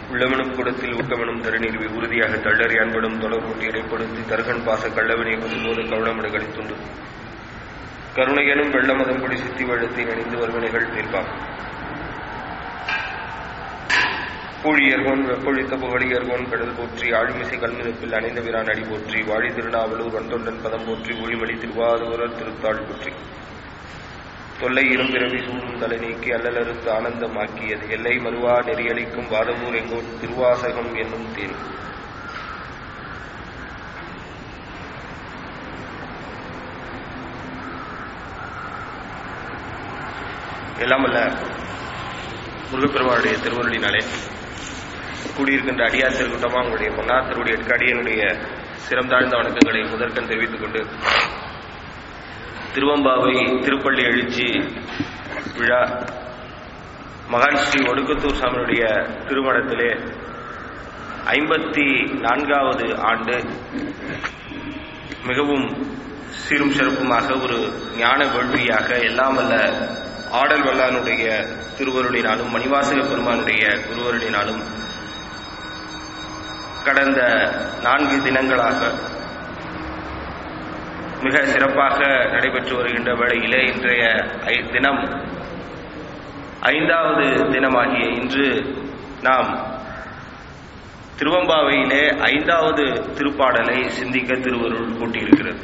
உள்ளமெனும் குடத்தில் ஊக்கமெனும் தருநீர் உறுதியாக தள்ளறி அன்படும் தொடர்பூட்டி இடைப்படுத்தி தருகன் பாச கள்ளவினை கொசுபோது கவனமிட கழித்துண்டு கருணையனும் வெள்ளமதம் கொடி சித்தி வழத்தை நினைந்து வருவனைகள் தீர்ப்பான் பூழியர்கோன் வெப்பொழித்த புகழியர்கோன் கடல் போற்றி ஆழிமிசை கல்மிதப்பில் அணைந்த விரான் அடி போற்றி வாழி திருநாவலூர் வந்தொண்டன் பதம் போற்றி ஒளிமணி திருவாதூரர் திருத்தாள் போற்றி தொல்லை இரும்பிறவி சூடும் தலை நீக்கி அல்லலறுத்து ஆனந்தமாக்கியது எல்லை மறுவா நெறியளிக்கும் வாதவூர் எங்கோ திருவாசகம் என்னும் தேன் எல்லாம் அல்ல முருகப்பெருமானுடைய திருவருளினாலே கூடியிருக்கின்ற அடியார் திருக்கூட்டமா உங்களுடைய பொன்னார் திருவுடைய அடியனுடைய சிரம் தாழ்ந்த வணக்கங்களை முதற்கண் தெரிவித்துக் கொண்டு திருவம்பாவை திருப்பள்ளி எழுச்சி விழா மகான் ஸ்ரீ ஒடுக்கத்தூர் சாமியுடைய திருமணத்திலே ஐம்பத்தி நான்காவது ஆண்டு மிகவும் சீரும் சிறப்புமாக ஒரு ஞான வேள்வியாக எல்லாம் வல்ல ஆடல் வல்லானுடைய திருவருளினாலும் மணிவாசக பெருமானுடைய குருவருளினாலும் கடந்த நான்கு தினங்களாக மிக சிறப்பாக நடைபெற்று வருகின்ற வேளையிலே இன்றைய ஐ- தினம் ஐந்தாவது தினமாகிய இன்று நாம் திருவம்பாவையிலே ஐந்தாவது திருப்பாடலை சிந்திக்க திருவருள் கூட்டியிருக்கிறது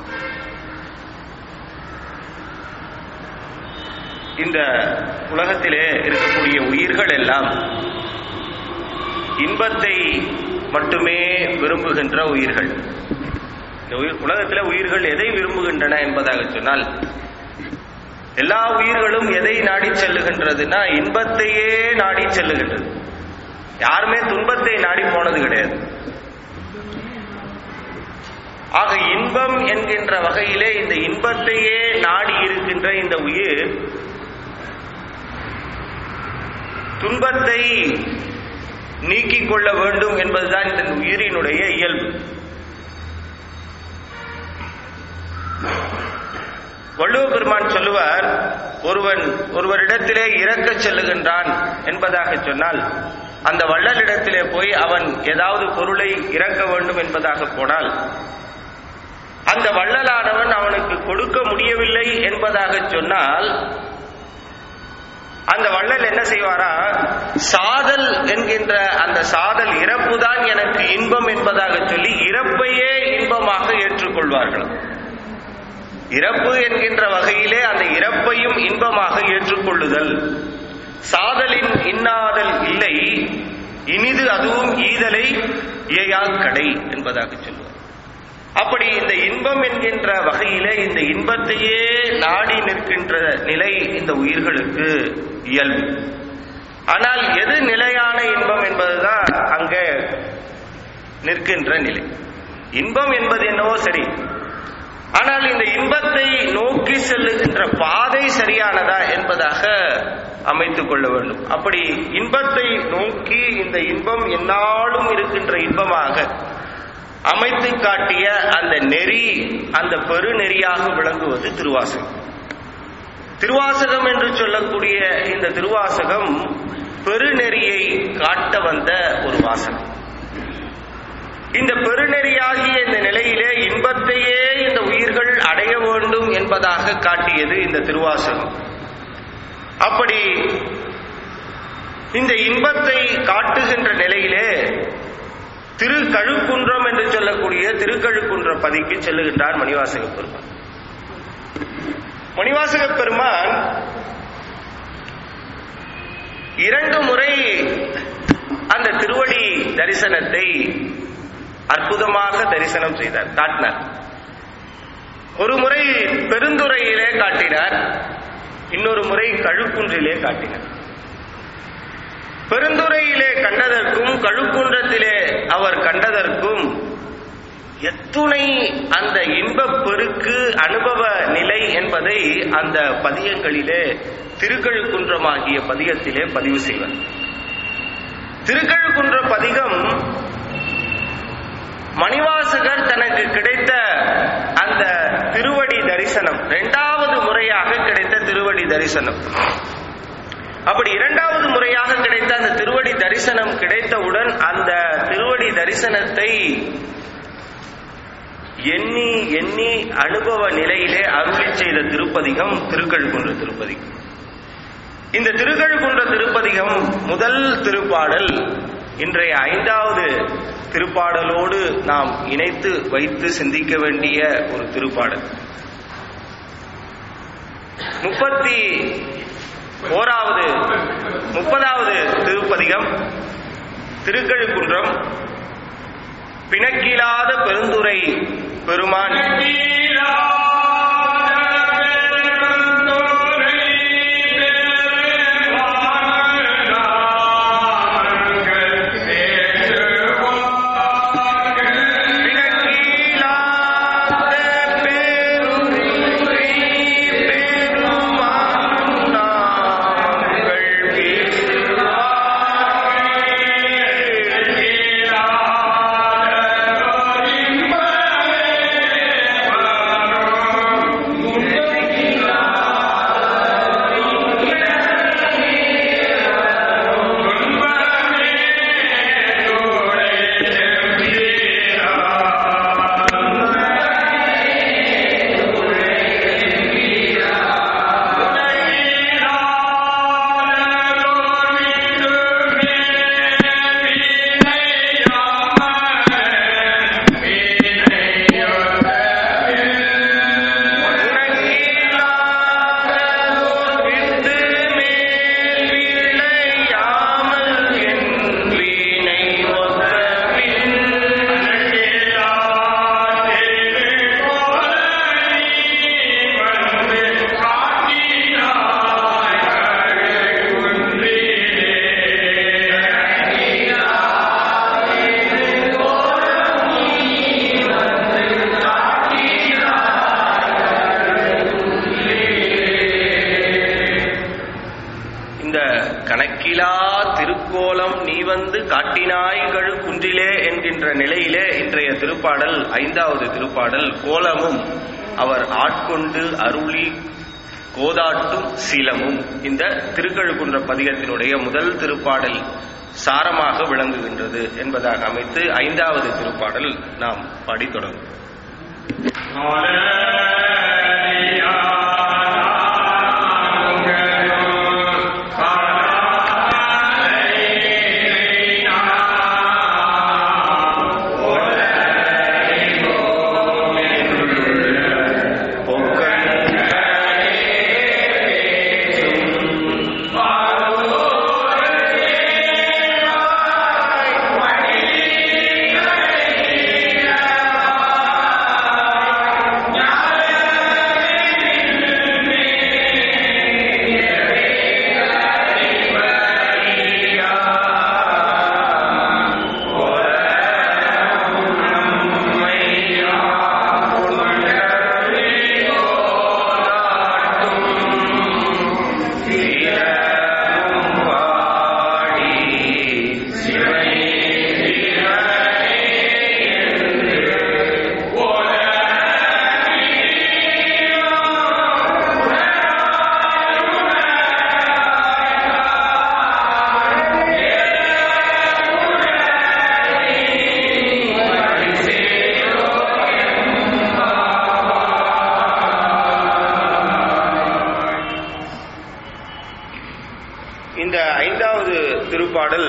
இந்த உலகத்திலே இருக்கக்கூடிய உயிர்கள் எல்லாம் இன்பத்தை மட்டுமே விரும்புகின்ற உயிர்கள் இந்த உயிர் உலகத்தில் உயிர்கள் எதை விரும்புகின்றன என்பதாக சொன்னால் எல்லா உயிர்களும் எதை நாடி செல்லுகின்றதுன்னா இன்பத்தையே நாடி செல்லுகின்றது யாருமே துன்பத்தை நாடி போனது கிடையாது ஆக இன்பம் என்கின்ற வகையிலே இந்த இன்பத்தையே நாடி இருக்கின்ற இந்த உயிர் துன்பத்தை நீக்கிக் கொள்ள வேண்டும் என்பதுதான் இந்த உயிரினுடைய இயல்பு வள்ளுவ பெருமான் சொல்லுவார் ஒருவன் ஒருவரிடத்திலே இறக்கச் செல்லுகின்றான் என்பதாக சொன்னால் அந்த வள்ளலிடத்திலே போய் அவன் ஏதாவது பொருளை இறக்க வேண்டும் என்பதாக போனால் அந்த வள்ளலானவன் அவனுக்கு கொடுக்க முடியவில்லை என்பதாக சொன்னால் அந்த வள்ளல் என்ன செய்வாரா சாதல் என்கின்ற அந்த சாதல் இறப்புதான் எனக்கு இன்பம் என்பதாக சொல்லி இறப்பையே இன்பமாக ஏற்றுக்கொள்வார்கள் இறப்பு என்கின்ற வகையிலே அந்த இறப்பையும் இன்பமாக ஏற்றுக்கொள்ளுதல் சாதலின் இன்னாதல் இல்லை இனிது அதுவும் ஈதலை இயையா கடை என்பதாக சொல்லுவார் அப்படி இந்த இன்பம் என்கின்ற வகையிலே இந்த இன்பத்தையே நாடி நிற்கின்ற நிலை இந்த உயிர்களுக்கு இயல்பு ஆனால் எது நிலையான இன்பம் என்பதுதான் அங்கே நிற்கின்ற நிலை இன்பம் என்பது என்னவோ சரி ஆனால் இந்த இன்பத்தை நோக்கி செல்லுகின்ற பாதை சரியானதா என்பதாக அமைத்துக் கொள்ள வேண்டும் அப்படி இன்பத்தை நோக்கி இந்த இன்பம் எந்நாளும் இருக்கின்ற இன்பமாக அமைத்து காட்டிய அந்த நெறி அந்த பெருநெறியாக விளங்குவது திருவாசகம் திருவாசகம் என்று சொல்லக்கூடிய இந்த திருவாசகம் பெருநெறியை காட்ட வந்த ஒரு வாசகம் இந்த பெருநெறியாகிய இந்த நிலையிலே இன்பத்தையே இந்த உயிர்கள் அடைய வேண்டும் என்பதாக காட்டியது இந்த திருவாசகம் அப்படி இந்த இன்பத்தை காட்டுகின்ற நிலையிலே திருக்கழுக்குன்றம் என்று சொல்லக்கூடிய திருக்கழுக்குன்ற பதிக்கு செல்லுகின்றார் மணிவாசக பெருமான் மணிவாசக பெருமான் இரண்டு முறை அந்த திருவடி தரிசனத்தை அற்புதமாக தரிசனம் செய்தார் காட்டினார் ஒரு முறை பெருந்துறையிலே காட்டினார் இன்னொரு முறை கழுக்குன்றிலே காட்டினார் பெருந்துறையிலே கண்டதற்கும் கழுக்குன்றத்திலே அவர் கண்டதற்கும் எத்துணை அந்த இன்பப் பெருக்கு அனுபவ நிலை என்பதை அந்த பதியங்களிலே திருக்கழுக்குன்றமாகிய பதியத்திலே பதிவு செய்வார் திருக்கழுக்குன்ற பதிகம் மணிவாசகர் தனக்கு கிடைத்த அந்த திருவடி தரிசனம் இரண்டாவது முறையாக கிடைத்த திருவடி தரிசனம் அப்படி இரண்டாவது முறையாக கிடைத்த அந்த திருவடி தரிசனம் கிடைத்தவுடன் அந்த திருவடி தரிசனத்தை எண்ணி எண்ணி அனுபவ நிலையிலே அருளி செய்த திருப்பதிகம் திருக்கழுக்குன்ற திருப்பதிகம் இந்த திருக்கழுக்குன்ற திருப்பதிகம் முதல் திருப்பாடல் இன்றைய ஐந்தாவது திருப்பாடலோடு நாம் இணைத்து வைத்து சிந்திக்க வேண்டிய ஒரு திருப்பாடல் முப்பத்தி ஓராவது முப்பதாவது திருப்பதிகம் திருக்கழுக்குன்றம் பிணக்கிலாத பெருந்துரை பெருமான் பிணக்கிலாத பெருந்துரை பெருமான் நாங்கள் இந்த கணக்கிலா திருக்கோலம் நீ வந்து காட்டினாய்கள் குன்றிலே என்கின்ற நிலையிலே இன்றைய திருப்பாடல் ஐந்தாவது திருப்பாடல் கோலமும் அவர் ஆட்கொண்டு அருளி கோதாட்டும் சீலமும் இந்த திருக்கழுக்குன்ற பதிகத்தினுடைய முதல் திருப்பாடல் சாரமாக விளங்குகின்றது என்பதாக அமைத்து ஐந்தாவது திருப்பாடல் நாம் பாடி தொடங்கும் இந்த ஐந்தாவது திருப்பாடல்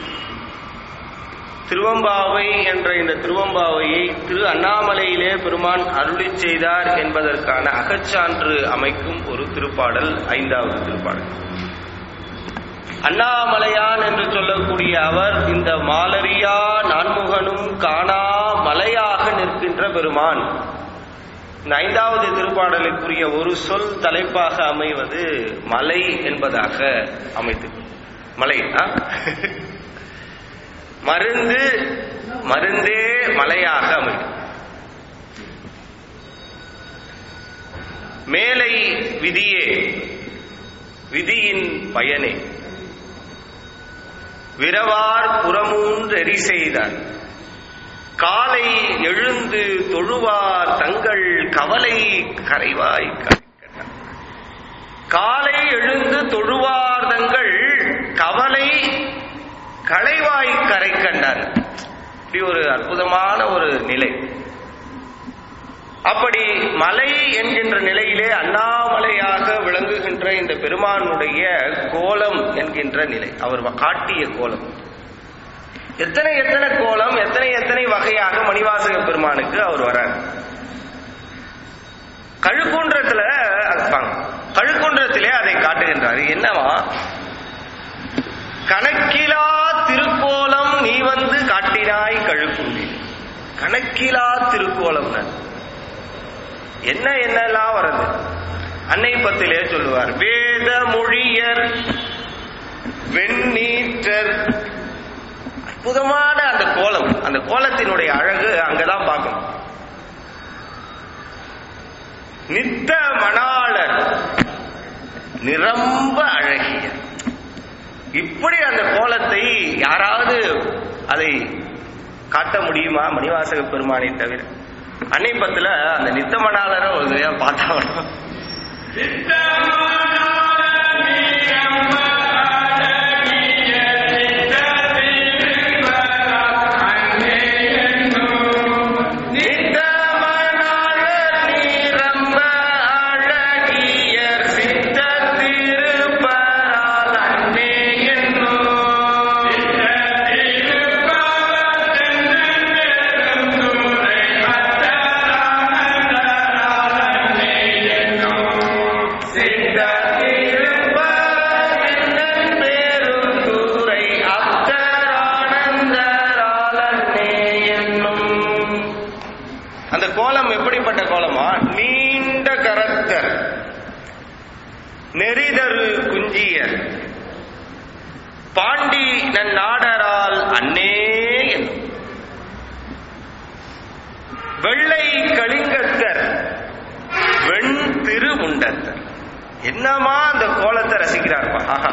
திருவம்பாவை என்ற இந்த திருவம்பாவையை திரு அண்ணாமலையிலே பெருமான் அருளிச் செய்தார் என்பதற்கான அகச்சான்று அமைக்கும் ஒரு திருப்பாடல் ஐந்தாவது திருப்பாடல் அண்ணாமலையான் என்று சொல்லக்கூடிய அவர் இந்த மாலரியா நான்முகனும் காணா மலையாக நிற்கின்ற பெருமான் இந்த ஐந்தாவது திருப்பாடலுக்குரிய ஒரு சொல் தலைப்பாக அமைவது மலை என்பதாக அமைத்து மலை ஆ? மருந்து மருந்தே மலையாக அமையும் மேலை விதியே விதியின் பயனே விரவார் புறமூன்றெறி செய்தார் காலை எழுந்து தொழுவார் தங்கள் கவலை கரைவாய் கரைக்கட்டார். காலை எழுந்து தொழுவார்தங்கள் கவலை களைவாய் கரை கண்டார் இப்படி ஒரு அற்புதமான ஒரு நிலை அப்படி மலை என்கின்ற நிலையிலே அண்ணாமலையாக விளங்குகின்ற இந்த பெருமானுடைய கோலம் என்கின்ற நிலை அவர் காட்டிய கோலம் எத்தனை எத்தனை கோலம் எத்தனை எத்தனை வகையாக மணிவாசக பெருமானுக்கு அவர் வரார் கழுக்குன்றத்துல அப்பாங்க கழுக்குன்றத்திலே அதை காட்டுகின்றார் என்னவா கணக்கிலா திருக்கோலம் நீ வந்து காட்டினாய் கழுக்குன்றில் கணக்கிலா திருக்கோலம் என்ன என்னெல்லாம் வருது அன்னை பத்திலே சொல்லுவார் வேத மொழியர் வெண்ணீற்றர் அற்புதமான அந்த கோலம் அந்த கோலத்தினுடைய அழகு அங்கதான் பார்க்கணும் நித்த மணாளர் நிரம்ப அழகிய இப்படி அந்த கோலத்தை யாராவது அதை காட்ட முடியுமா மணிவாசக பெருமானை தவிர அன்னை பத்துல அந்த நித்த மணாளரை ஒரு தடவை பார்த்தா அந்த கோலம் எப்படிப்பட்ட கோலமா நீண்ட கரத்தர் நெறிதரு குஞ்சியர் பாண்டி நன்னாடரால் அன்னே என்னும் வெள்ளை கலிங்கத்தர் வெண் திருமுண்டத்தர் என்னமா அந்த கோலத்தை ரசிக்கிறார்ப்பா ஆஹா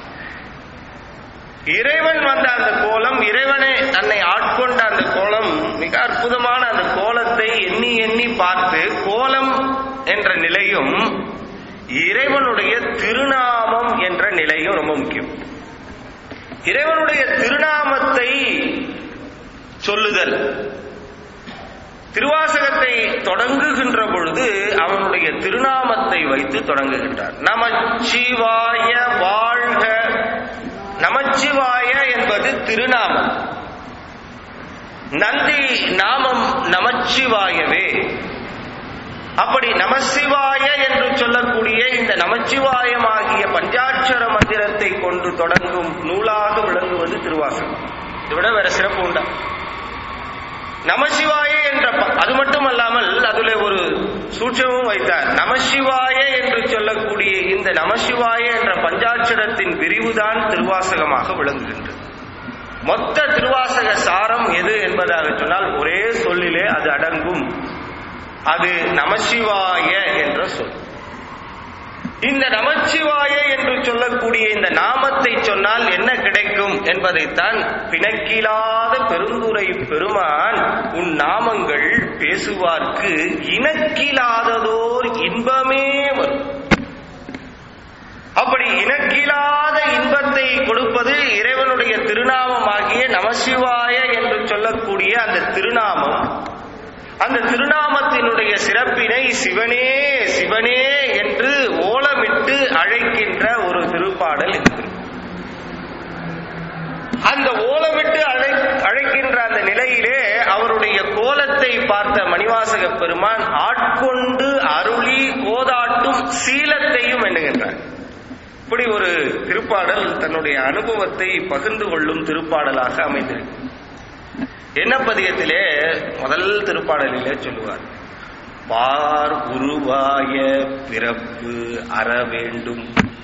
இறைவன் வந்த அந்த கோலம் இறைவனை தன்னை ஆட்கொண்ட அந்த கோலம் மிக அற்புதமான அந்த கோலத்தை எண்ணி எண்ணி பார்த்து கோலம் என்ற நிலையும் இறைவனுடைய திருநாமம் என்ற நிலையும் ரொம்ப முக்கியம் இறைவனுடைய திருநாமத்தை சொல்லுதல் திருவாசகத்தை தொடங்குகின்ற பொழுது அவனுடைய திருநாமத்தை வைத்து தொடங்குகின்றார் நமச்சிவாய வாழ்க நமச்சிவாய என்பது திருநாமம் நந்தி நாமம் நமச்சிவாயவே அப்படி நமசிவாய என்று சொல்லக்கூடிய இந்த நமச்சிவாயமாகிய பஞ்சாட்சர மந்திரத்தை கொண்டு தொடங்கும் நூலாக விளங்குவது திருவாசகம் இதை விட வேற சிறப்பு உண்டா நமசிவாய என்ற அது மட்டுமல்லாமல் அதுல ஒரு சூட்சமும் வைத்தார் நமசிவாய என்று சொல்லக்கூடிய இந்த நமசிவாய என்ற பஞ்சாட்சரத்தின் விரிவுதான் திருவாசகமாக விளங்குகின்றது மொத்த திருவாசக சாரம் எது என்பதாக சொன்னால் ஒரே சொல்லிலே அது அடங்கும் அது நமசிவாய என்ற சொல் இந்த நமச்சிவாய என்று சொல்லக்கூடிய இந்த நாமத்தை சொன்னால் என்ன கிடைக்கும் என்பதைத்தான் பிணக்கிலாத பெருந்துரை பெருமான் உன் நாமங்கள் பேசுவார்க்கு இனக்கிலாததோர் இன்பமே வரும் அப்படி இனக்கிலாத இன்பத்தை கொடுப்பது இறைவனுடைய திருநாமமாகிய நமசிவாய என்று சொல்லக்கூடிய அந்த திருநாமம் அந்த திருநாமத்தினுடைய சிறப்பினை சிவனே சிவனே என்று ஓலமிட்டு அழைக்கின்ற ஒரு திருப்பாடல் இருக்கு அந்த ஓலமிட்டு அழை அழைக்கின்ற அந்த நிலையிலே அவருடைய கோலத்தை பார்த்த மணிவாசக பெருமான் ஆட்கொண்டு அருளி கோதாட்டும் சீலத்தையும் எண்ணுகின்றார் இப்படி ஒரு திருப்பாடல் தன்னுடைய அனுபவத்தை பகிர்ந்து கொள்ளும் திருப்பாடலாக அமைந்திருக்கு என்ன பதியத்திலே முதல் திருப்பாடலிலே சொல்லுவார் பார் உருவாய பிறப்பு அற வேண்டும்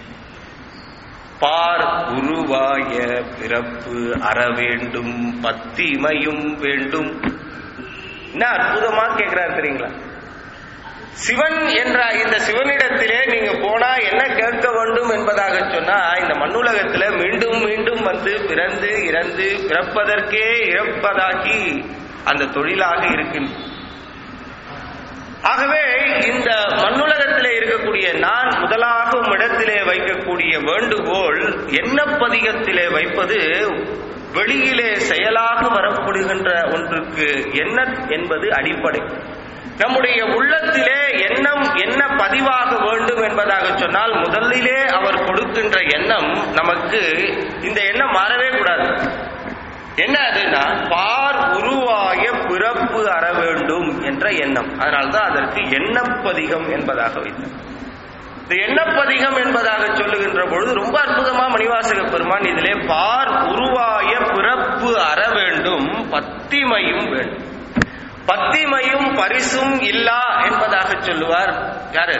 பார் உருவாய பிறப்பு அற வேண்டும் பத்திமையும் வேண்டும் என்ன அற்புதமா கேட்கிறார் தெரியுங்களா சிவன் என்ற இந்த சிவனிடத்திலே நீங்க போனா என்ன கேட்க வேண்டும் என்பதாக சொன்னா இந்த மண்ணுலகத்துல மீண்டும் மீண்டும் வந்து பிறந்து இறந்து பிறப்பதற்கே இறப்பதாகி அந்த தொழிலாக இருக்கின்ற ஆகவே இந்த மண்ணுலகத்திலே இருக்கக்கூடிய நான் முதலாக உம்மிடத்திலே வைக்கக்கூடிய வேண்டுகோள் எண்ணப்பதிகத்திலே வைப்பது வெளியிலே செயலாக வரப்படுகின்ற ஒன்றுக்கு என்ன என்பது அடிப்படை நம்முடைய உள்ளத்திலே எண்ணம் என்ன பதிவாக வேண்டும் என்பதாக சொன்னால் முதலிலே அவர் கொடுக்கின்ற எண்ணம் நமக்கு இந்த எண்ணம் மாறவே கூடாது என்ன அதுன்னா பார் உருவாய பிறப்பு அற வேண்டும் என்ற எண்ணம் அதனால்தான் அதற்கு எண்ணப்பதிகம் என்பதாக வைத்தார் இந்த எண்ணப்பதிகம் என்பதாக சொல்லுகின்ற பொழுது ரொம்ப அற்புதமா மணிவாசக பெருமான் இதிலே பார் உருவாய பிறப்பு அற வேண்டும் பத்திமையும் வேண்டும் பத்திமையும் பரிசும் இல்லா என்பதாக சொல்லுவார் யாரு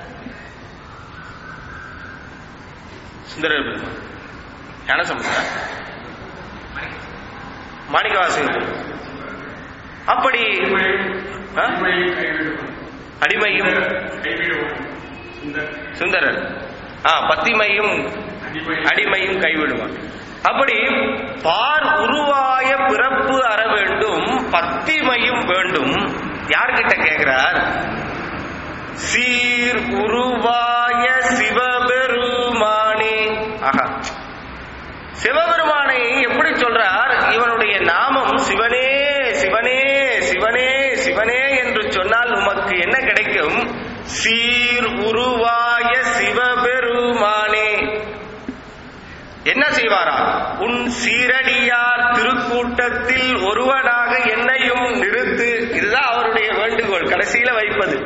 சுந்தரர் பெருமான் ஞானசமுத்திரா மாணிக்கவாசகர் அப்படி ஆ? அடிமையும் சுந்தரர் ஆ பத்திமையும் அடிமையும் கைவிடுவான் அப்படி பார் உருவாய பிறப்பு அற வேண்டும் பத்திமையும் வேண்டும் யார்கிட்ட கேட்கிறார் சீர் உருவாய சிவபெருமானே ஆஹா சிவபெருமானை எப்படி சொல்றார் இவனுடைய நாமம் சிவனே சிவனே சிவனே சிவனே என்று சொன்னால் உமக்கு என்ன கிடைக்கும் சீர் உருவாய சிவபெருமானே என்ன செய்வாரா உன் சீரடியார் திருக்கூட்டத்தில் ஒருவனாக என்னையும் நிறுத்து இதுதான் அவருடைய வேண்டுகோள் கடைசியில வைப்பது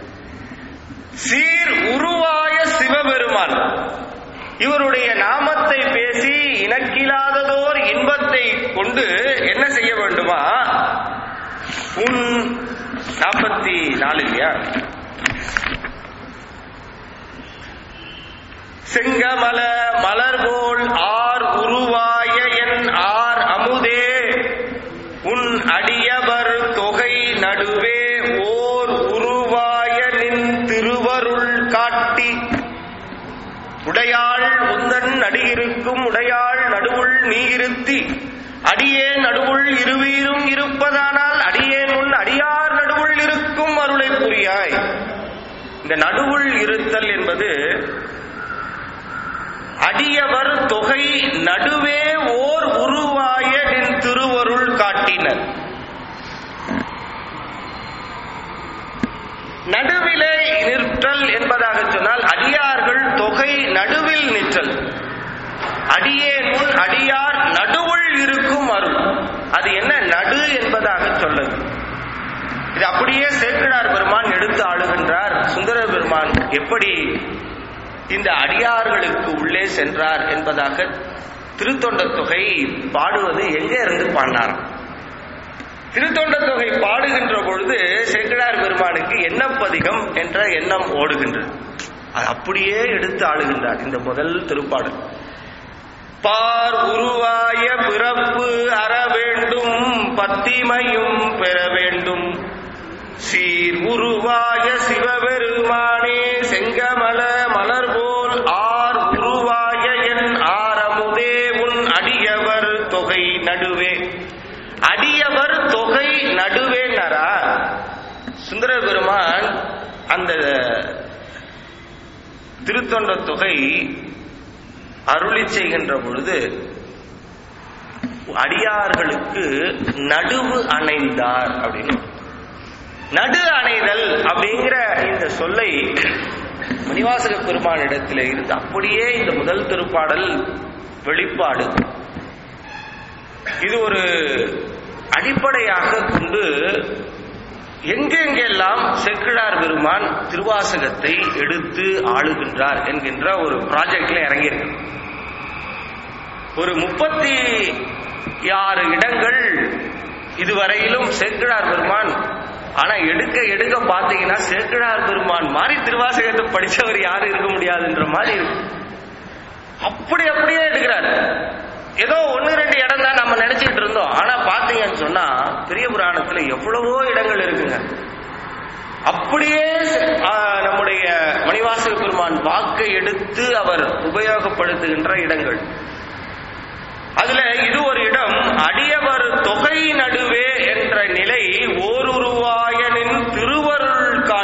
சீர் உருவாய சிவபெருமான் இவருடைய நாமத்தை பேசி இனக்கில்லாததோர் இன்பத்தை கொண்டு என்ன செய்ய வேண்டுமா உன் நாற்பத்தி நாலு இல்லையா செங்கமல மலர் போல் ஆர் உருவாய என் ஆர் அமுதே உன் அடியவர் தொகை நடுவே ஓர் உருவாய நின் திருவருள் காட்டி உடையாள் உந்தன் அடியிருக்கும் உடையாள் நடுவுள் நீ இருத்தி அடியேன் நடுவுள் இருவீரும் இருப்பதானால் அடியேன் உன் அடியார் நடுவுள் இருக்கும் அருளை புரியாய் இந்த நடுவுள் இருத்தல் என்பது அடியவர் தொகை நடுவே ஓர் உருவாய நின் திருவருள் காட்டினர் நடுவிலே நிற்றல் என்பதாக சொன்னால் அடியார்கள் தொகை நடுவில் நிற்றல் அடியேன் முன் அடியார் நடுவுள் இருக்கும் அருள் அது என்ன நடு என்பதாக சொல்லுது இது அப்படியே சேக்கிழார் பெருமான் எடுத்து ஆளுகின்றார் சுந்தர பெருமான் எப்படி இந்த அடியார்களுக்கு உள்ளே சென்றார் என்பதாக திருத்தொண்ட தொகை பாடுவது எங்கே இருந்து பாடினார் திருத்தொண்ட தொகை பாடுகின்ற பொழுது சேக்கிழார் பெருமானுக்கு எண்ணப்பதிகம் என்ற எண்ணம் ஓடுகின்றது அது அப்படியே எடுத்து ஆளுகின்றார் இந்த முதல் திருப்பாடல் பார் உருவாய பிறப்பு அற வேண்டும் பத்திமையும் பெற வேண்டும் சீர் உருவாய சிவபெருமானே செங்கமல மலர் போல் ஆர் உருவாய என் ஆரமுதே உன் அடியவர் தொகை நடுவே அடியவர் தொகை நடுவே நரா சுந்தர பெருமான் அந்த திருத்தொண்ட தொகை அருளி செய்கின்ற பொழுது அடியார்களுக்கு நடுவு அணைந்தார் அப்படின்னு நடு அணைதல் அப்படிங்கிற இந்த சொல்லை மணிவாசக பெருமானிடத்தில் இருந்து அப்படியே இந்த முதல் திருப்பாடல் வெளிப்பாடு இது ஒரு அடிப்படையாக கொண்டு எங்கெங்கெல்லாம் செக்கிழார் பெருமான் திருவாசகத்தை எடுத்து ஆளுகின்றார் என்கின்ற ஒரு ப்ராஜெக்ட்ல இறங்கியிருக்கு ஒரு முப்பத்தி ஆறு இடங்கள் இதுவரையிலும் சேக்கிழார் பெருமான் ஆனா எடுக்க எடுக்க பாத்தீங்கன்னா சேக்கிழார் பெருமான் மாதிரி திருவாசகத்தை படிச்சவர் யாரும் இருக்க முடியாதுன்ற மாதிரி இருக்கு அப்படி அப்படியே எடுக்கிறார் ஏதோ ஒன்னு ரெண்டு இடம் தான் நம்ம நினைச்சிட்டு இருந்தோம் ஆனா பாத்தீங்கன்னு சொன்னா பெரிய புராணத்துல எவ்வளவோ இடங்கள் இருக்குங்க அப்படியே ஆ, நம்முடைய மணிவாசக பெருமான் வாக்கை எடுத்து அவர் உபயோகப்படுத்துகின்ற இடங்கள் அதுல இது ஒரு இடம் அடியவர் தொகை நடுவே என்ற நிலை ஓருருவாயனின் திருவருள் காட்டி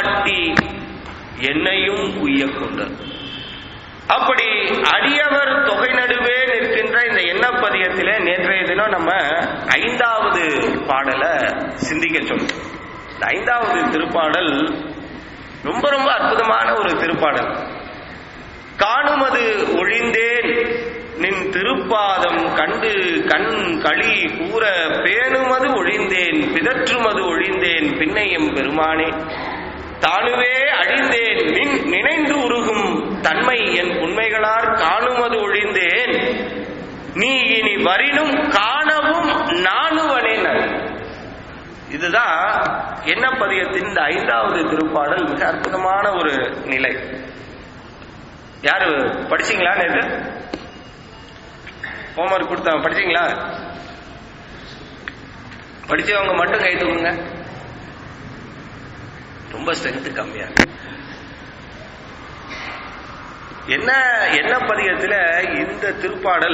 ஐந்தாவது பாடலை சிந்திக்க சொல்லும் இந்த ஐந்தாவது திருப்பாடல் ரொம்ப ரொம்ப அற்புதமான ஒரு திருப்பாடல் காணுமது ஒழிந்தேன் நின் திருப்பாதம் கண்டு கண் களி கூற பேணுமது ஒழிந்தேன் பிதற்றுமது ஒழிந்தேன் பின்னையும் பெருமானே தானுவே அழிந்தேன் நின் நினைந்து உருகும் தன்மை என் உண்மைகளார் காணுமது ஒழிந்தேன் நீ இனி வரினும் காணவும் நாணுவனே இதுதான் என்ன பதியத்தின் இந்த ஐந்தாவது திருப்பாடல் மிக அற்புதமான ஒரு நிலை யாரு படிச்சீங்களா நேற்று ஹோம்ஒர்க் கொடுத்தாங்க படிச்சீங்களா படிச்சவங்க மட்டும் கை தூக்குங்க ரொம்ப ஸ்ட்ரென்த் கம்மியா இருக்கு. என்ன என்ன பதிகத்துல இந்த திருப்பாடல்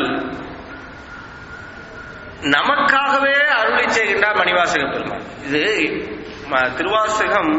நமக்காகவே அருளை செய்கின்றார் மணிவாசக பெருமான் இது ம- திருவாசகம்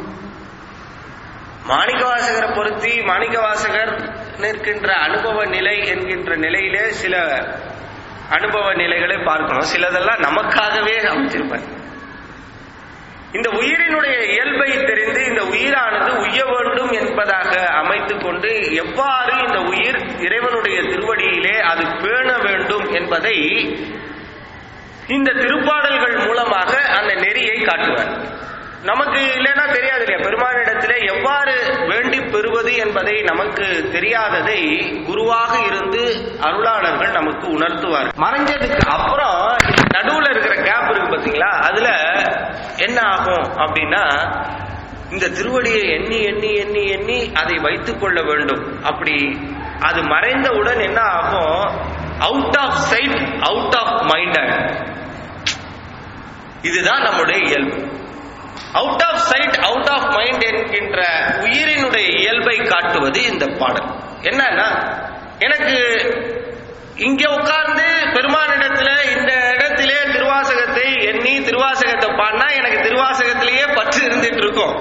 மாணிக்கவாசகரை பொருத்தி மாணிக்கவாசகர் நிற்கின்ற அனுபவ நிலை என்கின்ற நிலையிலே சில அனுபவ நிலைகளை பார்க்கணும் சிலதெல்லாம் நமக்காகவே அமைச்சிருப்பார் இந்த உயிரினுடைய இயல்பை தெரிந்து இந்த உயிரானது உய்ய வேண்டும் என்பதாக அமைத்துக் கொண்டு எவ்வாறு இந்த உயிர் இறைவனுடைய திருவடியிலே அது பேண வேண்டும் என்பதை இந்த திருப்பாடல்கள் மூலமாக அந்த நெறியை காட்டுவார் நமக்கு இல்லைன்னா தெரியாது இல்லையா பெருமானிடத்திலே எவ்வாறு வேண்டி பெறுவது என்பதை நமக்கு தெரியாததை குருவாக இருந்து அருளாளர்கள் நமக்கு உணர்த்துவார் மறைஞ்சதுக்கு அப்புறம் நடுவுல இருக்கிற கேப் இருக்கு பாத்தீங்களா அதுல என்ன ஆகும் அப்படின்னா இந்த திருவடியை எண்ணி எண்ணி எண்ணி எண்ணி அதை வைத்துக் கொள்ள வேண்டும் அப்படி அது மறைந்தவுடன் என்ன ஆகும் out of sight out of mind இதுதான் நம்முடைய இயல்பு out of sight out of mind என்கின்ற உயிரினுடைய இயல்பை காட்டுவது இந்த பாடல் என்னன்னா எனக்கு இங்க உட்கார்ந்து பெருமானிடத்துல இந்த இடத்திலே திருவாசகத்தை எண்ணி திருவாசகத்தை பாடினா எனக்கு திருவாசகத்திலேயே பற்று இருந்துட்டு இருக்கும்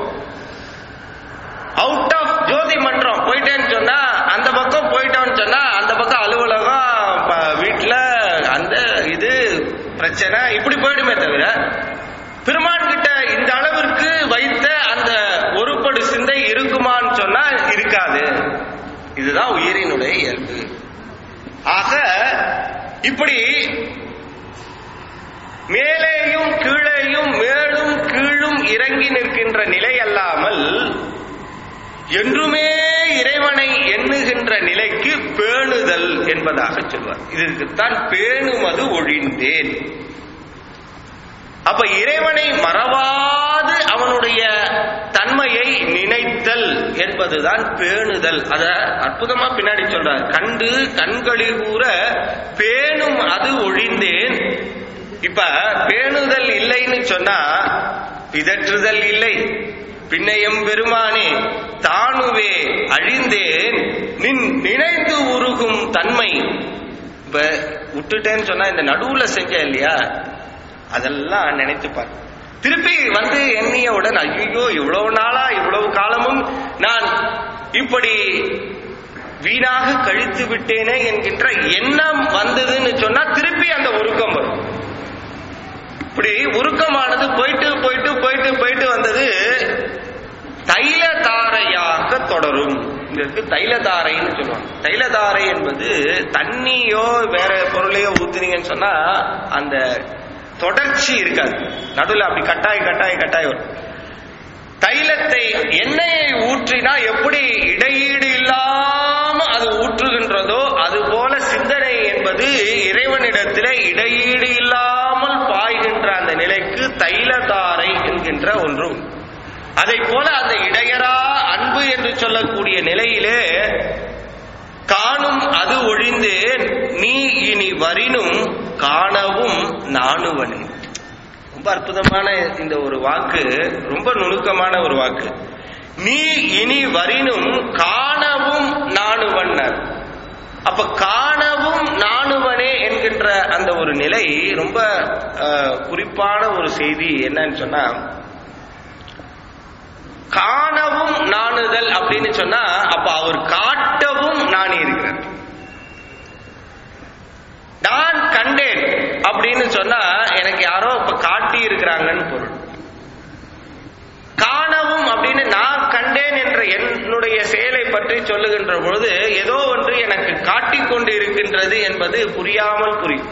அவுட் ஆஃப் ஜோதி மன்றம் போயிட்டேன்னு சொன்னா அந்த பக்கம் போயிட்டோம்னு சொன்னா அந்த பக்கம் அலுவலகம் ப- வீட்டுல அந்த இது பிரச்சனை இப்படி போயிடுமே தவிர பெருமான் கிட்ட இந்த அளவிற்கு வைத்த அந்த ஒருபடு சிந்தை இருக்குமான்னு சொன்னா இருக்காது இதுதான் உயிரினுடைய இயல்பு ஆக இப்படி மேலேயும் கீழேயும் மேலும் கீழும் இறங்கி நிற்கின்ற நிலை அல்லாமல் என்றுமே இறைவனை எண்ணுகின்ற நிலைக்கு பேணுதல் என்பதாக சொல்வார் இதற்குத்தான் பேணுமது ஒழிந்தேன் அப்ப இறைவனை மறவாது அவனுடைய தன்மையை நினைத்தல் என்பதுதான் பேணுதல் அத அற்புதமா பின்னாடி சொல்றார் கண்டு கண்களி கூற பேணும் அது ஒழிந்தேன் இப்ப பேணுதல் இல்லைன்னு சொன்னா பிதற்றுதல் இல்லை பின்னையம் பெருமானே தானுவே அழிந்தேன் நின் நினைந்து உருகும் தன்மை இப்ப விட்டுட்டேன்னு சொன்னா இந்த நடுவுல செஞ்ச இல்லையா அதெல்லாம் நினைத்துப்பார் திருப்பி வந்து எண்ணியவுடன் ஐயோ இவ்வளவு நாளா இவ்வளவு காலமும் நான் இப்படி வீணாக கழித்து விட்டேனே என்கின்ற எண்ணம் வந்ததுன்னு சொன்னா திருப்பி அந்த உருக்கம் வரும் இப்படி உருக்கமானது போயிட்டு போயிட்டு போயிட்டு போயிட்டு வந்தது தைல தாரையாக தொடரும் இதற்கு தைலதாரைன்னு சொல்லுவாங்க தைலதாரை என்பது தண்ணியோ வேற பொருளையோ ஊத்துனீங்கன்னு சொன்னா அந்த தொடர்ச்சி இருக்காது நடுவில் அப்படி கட்டாய் கட்டாய் கட்டாய் வரும் தைலத்தை எண்ணெயை ஊற்றினா எப்படி இடையீடு இல்லாம அது ஊற்றுகின்றதோ அது போல சிந்தனை என்பது இறைவனிடத்திலே இடையீடு இல்லாமல் பாய்கின்ற அந்த நிலைக்கு தைலதாரை என்கின்ற ஒன்று உண்டு. அதைப் போல அந்த இடையரா அன்பு என்று சொல்லக்கூடிய நிலையிலே காணும் அது ஒழிந்தேன் நீ இனி வரினும் காணவும் நாணுவனே ரொம்ப அற்புதமான இந்த ஒரு வாக்கு ரொம்ப நுணுக்கமான ஒரு வாக்கு நீ இனி வரினும் காணவும் நாணுவன்னர் அப்ப காணவும் நாணுவனே என்கின்ற அந்த ஒரு நிலை ரொம்ப அஹ், குறிப்பான ஒரு செய்தி என்னன்னு சொன்னா காணவும் நாணுதல் அப்படின்னு சொன்னா அப்ப அவர் காட்டவும் நாணி இருக்கிறார் நான் கண்டேன் அப்படின்னு சொன்னா எனக்கு யாரோ இப்ப காட்டி இருக்கிறாங்கன்னு பொருள் காணவும் அப்படின்னு நான் கண்டேன் என்ற என்னுடைய செயலை பற்றி சொல்லுகின்ற பொழுது ஏதோ ஒன்று எனக்கு காட்டிக் கொண்டு இருக்கின்றது என்பது புரியாமல் புரியும்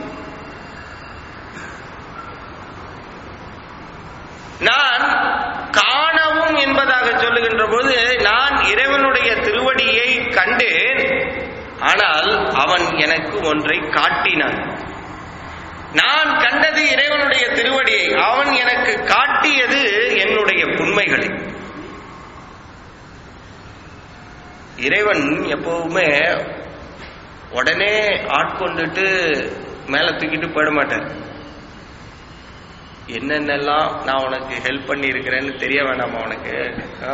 நான் காணவும் என்பதாக சொல்லுகின்ற போது நான் இறைவனுடைய திருவடியை கண்டேன் ஆனால் அவன் எனக்கு ஒன்றை காட்டினான் நான் கண்டது இறைவனுடைய திருவடியை அவன் எனக்கு காட்டியது என்னுடைய உண்மைகளை இறைவன் எப்பவுமே உடனே ஆட்கொண்டுட்டு மேல தூக்கிட்டு போயிட மாட்டார் என்னென்னலாம் நான் உனக்கு ஹெல்ப் பண்ணி இருக்கிறேன்னு தெரிய வேண்டாமா உனக்கு ஆ?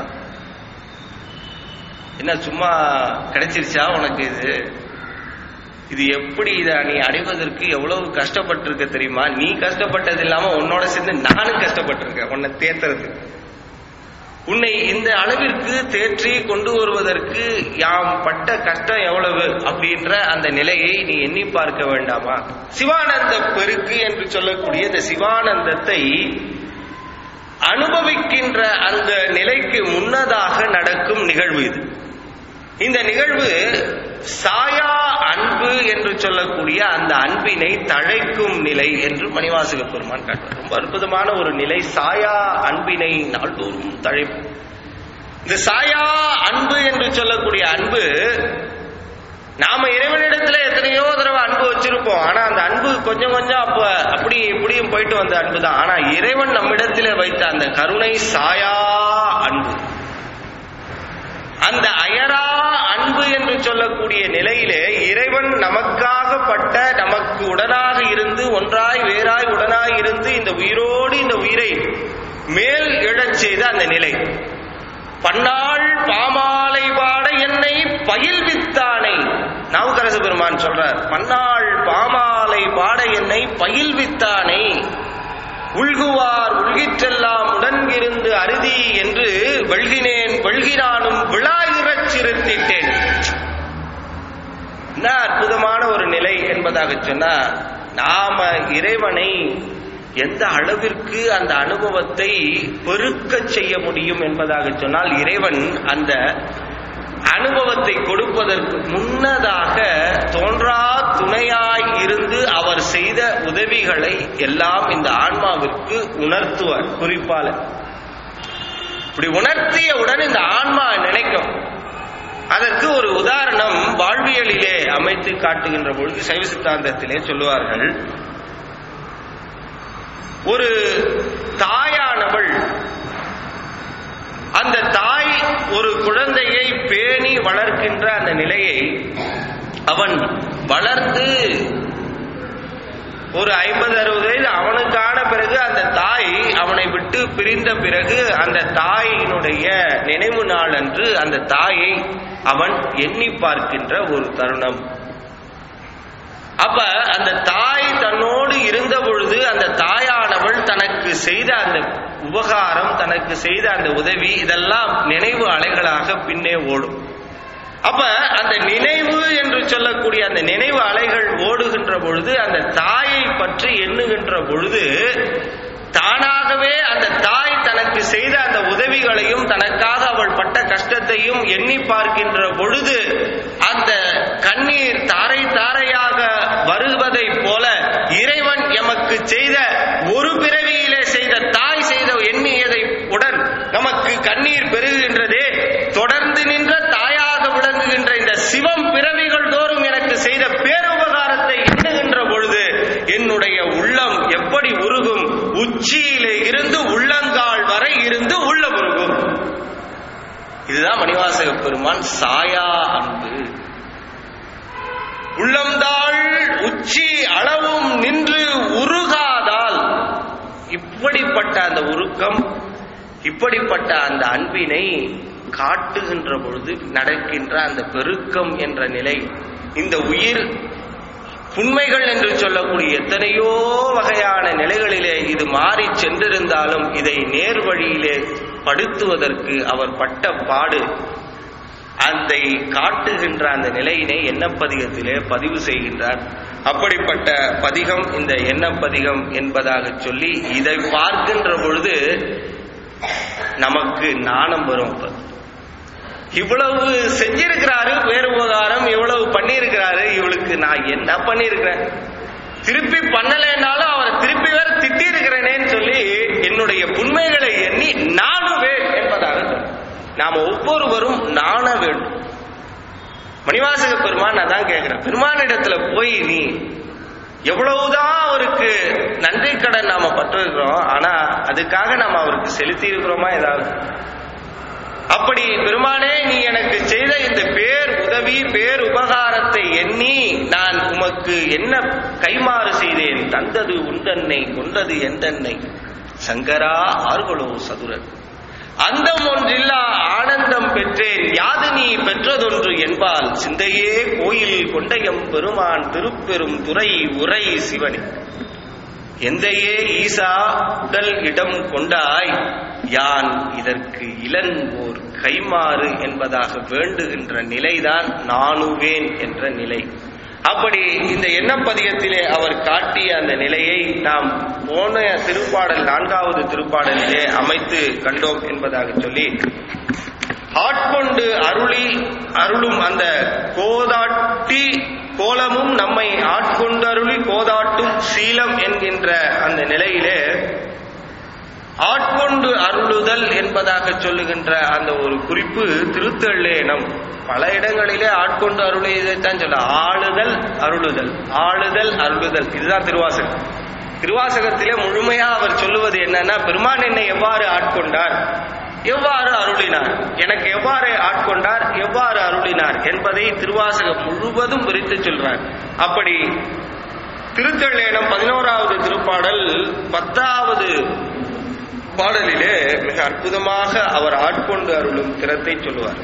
என்ன சும்மா கிடைச்சிருச்சா உனக்கு இது இது எப்படி இதை நீ அடைவதற்கு எவ்வளவு கஷ்டப்பட்டிருக்க தெரியுமா நீ கஷ்டப்பட்டது இல்லாம உன்னோட சேர்ந்து நானும் கஷ்டப்பட்டிருக்கேன் உன்னை தேத்துறதுக்கு உன்னை இந்த அளவிற்கு தேற்றி கொண்டு வருவதற்கு யாம் பட்ட கஷ்டம் எவ்வளவு அப்படின்ற அந்த நிலையை நீ எண்ணி பார்க்க வேண்டாமா சிவானந்த பெருக்கு என்று சொல்லக்கூடிய இந்த சிவானந்தத்தை அனுபவிக்கின்ற அந்த நிலைக்கு முன்னதாக நடக்கும் நிகழ்வு இது இந்த நிகழ்வு சாயா அன்பு என்று சொல்லக்கூடிய அந்த அன்பினை தழைக்கும் நிலை என்று மணிவாசக பெருமான் காட்டுவார் ரொம்ப அற்புதமான ஒரு நிலை சாயா அன்பினை நாள்தோறும் தழைக்கும் இந்த சாயா அன்பு என்று சொல்லக்கூடிய அன்பு நாம இறைவனிடத்துல எத்தனையோ தடவை அன்பு வச்சிருப்போம் ஆனா அந்த அன்பு கொஞ்சம் கொஞ்சம் அப்ப அப்படி இப்படியும் போயிட்டு வந்த அன்பு தான் ஆனா இறைவன் நம்மிடத்துல வைத்த அந்த கருணை சாயா அன்பு அந்த அயரா அன்பு என்று சொல்லக்கூடிய நிலையிலே இறைவன் நமக்காக பட்ட நமக்கு உடனாக இருந்து ஒன்றாய் வேறாய் உடனாய் இருந்து இந்த உயிரோடு இந்த உயிரை மேல் எழச் செய்த அந்த நிலை பன்னாள் பாமாலை பாட என்னை பயில்வித்தானை நாவுக்கரசு பெருமான் சொல்றார் பன்னாள் பாமாலை பாட என்னை பயில்வித்தானை உள்குவார் உள்கிற்றெல்லாம் உடன்கிருந்து அருதி என்று வெள்கினேன் வெள்கினானும் விழாயிரச் சிறுத்திட்டேன் என்ன அற்புதமான ஒரு நிலை என்பதாக சொன்னா நாம இறைவனை எந்த அளவிற்கு அந்த அனுபவத்தை பெருக்கச் செய்ய முடியும் என்பதாக சொன்னால் இறைவன் அந்த அனுபவத்தை கொடுப்பதற்கு முன்னதாக தோன்றா துணையாய் இருந்து அவர் செய்த உதவிகளை எல்லாம் இந்த ஆன்மாவிற்கு உணர்த்துவார் குறிப்பால இப்படி உணர்த்தியவுடன் இந்த ஆன்மா நினைக்கும் அதற்கு ஒரு உதாரணம் வாழ்வியலிலே அமைத்து காட்டுகின்ற பொழுது சைவ சித்தாந்தத்திலே சொல்லுவார்கள் ஒரு தாயானவள் அந்த தாய் ஒரு குழந்தையை பேணி வளர்க்கின்ற அந்த நிலையை அவன் வளர்ந்து ஒரு ஐம்பது அறுபது வயது அவனுக்கான பிறகு அந்த தாய் அவனை விட்டு பிரிந்த பிறகு அந்த தாயினுடைய நினைவு நாள் அன்று அந்த தாயை அவன் எண்ணி பார்க்கின்ற ஒரு தருணம் அப்ப அந்த தாய் தன்னோடு இருந்த பொழுது அந்த தாயானவள் தனக்கு செய்த அந்த உபகாரம் தனக்கு செய்த அந்த உதவி இதெல்லாம் நினைவு அலைகளாக பின்னே ஓடும் அப்ப அந்த நினைவு என்று சொல்லக்கூடிய அந்த நினைவு அலைகள் ஓடுகின்ற பொழுது அந்த தாயை பற்றி எண்ணுகின்ற பொழுது தானாகவே அந்த தாய் தனக்கு செய்த அந்த உதவிகளையும் தனக்காக அவள் பட்ட கஷ்டத்தையும் எண்ணி பார்க்கின்ற பொழுது அந்த கண்ணீர் தாரை தாரையாக வருவதை போல இறைவன் எமக்கு செய்த ஒரு பிறவியிலே செய்த தாய் செய்த எண்ணியதை உடன் நமக்கு கண்ணீர் பெருகுகின்றதே தொடர்ந்து நின்ற தாயாக விளங்குகின்ற இந்த சிவம் பிறவிகள் தோறும் எனக்கு செய்த பேருபகாரத்தை எண்ணுகின்ற பொழுது என்னுடைய உள்ளம் எப்படி உருகும் உச்சியிலே இருந்து உள்ளங்கால் வரை இருந்து உள்ள உருகும் இதுதான் மணிவாசக பெருமான் சாயா அன்பு உள்ளம்தாள் உச்சி அளவும் நின்று உருகாதால் இப்படிப்பட்ட அந்த உருக்கம் இப்படிப்பட்ட அந்த அன்பினை காட்டுகின்ற பொழுது நடக்கின்ற அந்த பெருக்கம் என்ற நிலை இந்த உயிர் உண்மைகள் என்று சொல்லக்கூடிய எத்தனையோ வகையான நிலைகளிலே இது மாறி சென்றிருந்தாலும் இதை நேர் வழியிலே படுத்துவதற்கு அவர் பட்ட பாடு அதை காட்டுகின்ற அந்த நிலையினை எண்ணப்பதிகத்திலே பதிவு செய்கின்றார் அப்படிப்பட்ட பதிகம் இந்த எண்ண பதிகம் என்பதாக சொல்லி இதை பார்க்கின்ற பொழுது நமக்கு நாணம் வரும் அப்ப. இவ்வளவு செஞ்சிருக்கிறாரு வேறு உபகாரம் இவ்வளவு பண்ணியிருக்கிறாரு இவளுக்கு நான் என்ன பண்ணியிருக்கிறேன் திருப்பி பண்ணலைன்னாலும் அவரை திருப்பி வேற திட்டி இருக்கிறேனேன்னு சொல்லி என்னுடைய உண்மைகளை எண்ணி நாணுவேன் என்பதாக சொன்னார். நாம ஒவ்வொருவரும் நாண வேண்டும் மணிவாசக பெருமான் நான் தான் கேட்கிறேன் பெருமானிடத்துல போய் நீ எவ்வளவுதான் அவருக்கு நன்றி கடன் நாம பட்டிருக்கிறோம் ஆனா அதுக்காக நாம அவருக்கு செலுத்தி இருக்கிறோமா ஏதாவது அப்படி பெருமானே நீ எனக்கு செய்த இந்த பேர் உதவி பேர் உபகாரத்தை எண்ணி நான் உமக்கு என்ன கைமாறு செய்தேன் தந்தது உண்டன்னை கொண்டது எந்தன்னை சங்கரா ஆர்களோ சதுரன் அந்தம் ஒன்றில்லா ஆனந்தம் பெற்றேன் யாது நீ பெற்றதொன்று என்பால் சிந்தையே கோயில் கொண்டையம் பெருமான் திருப்பெரும் துறை உரை சிவனே எந்தையே ஈசா உடல் இடம் கொண்டாய் யான் இதற்கு இளன் ஓர் கைமாறு என்பதாக வேண்டுகின்ற நிலைதான் நாணுவேன் என்ற நிலை அப்படி இந்த எண்ணப்பதிகத்திலே அவர் காட்டிய அந்த நிலையை நாம் போன திருப்பாடல் நான்காவது திருப்பாடலிலே அமைத்து கண்டோம் என்பதாக சொல்லி ஆட்கொண்டு அருளி அருளும் அந்த கோதாட்டி கோலமும் நம்மை ஆட்கொண்டு அருளி கோதாட்டும் சீலம் என்கின்ற அந்த நிலையிலே ஆட்கொண்டு அருளுதல் என்பதாக சொல்லுகின்ற அந்த ஒரு குறிப்பு திருத்தள்ளேனம் பல இடங்களிலே ஆட்கொண்டு அருளியதைத்தான் சொல்ல ஆளுதல் அருளுதல் ஆளுதல் அருளுதல் இதுதான் திருவாசகம் திருவாசகத்திலே முழுமையா அவர் சொல்லுவது என்னன்னா பெருமான் என்னை எவ்வாறு ஆட்கொண்டார் எவ்வாறு அருளினார் எனக்கு எவ்வாறு ஆட்கொண்டார் எவ்வாறு அருளினார் என்பதை திருவாசகம் முழுவதும் விரித்து சொல்றார் அப்படி திருத்தள்ளேனம் பதினோராவது திருப்பாடல் பத்தாவது பாடலிலே மிக அற்புதமாக அவர் ஆட்கொண்டு அருளும் திறத்தை சொல்லுவார்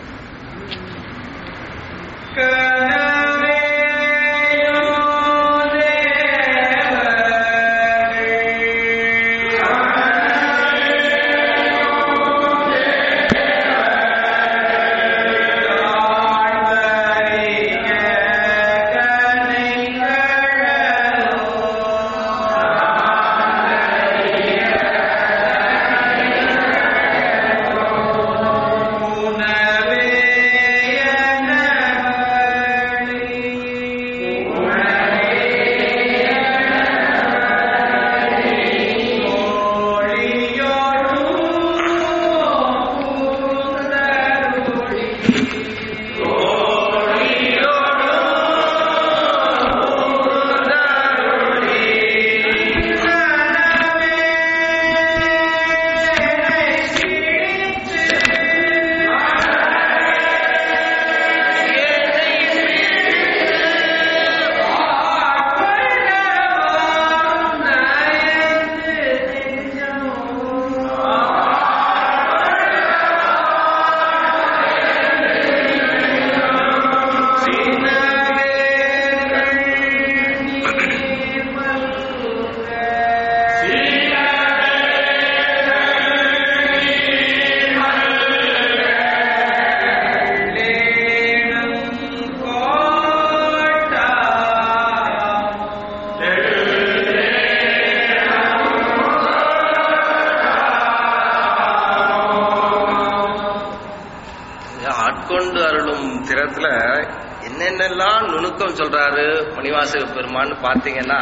ஆட்கொண்டு அருளும் திறத்துல என்னென்னலாம் நுணுக்கம் சொல்றாரு மணிவாசக பெருமான்னு பார்த்தீங்கன்னா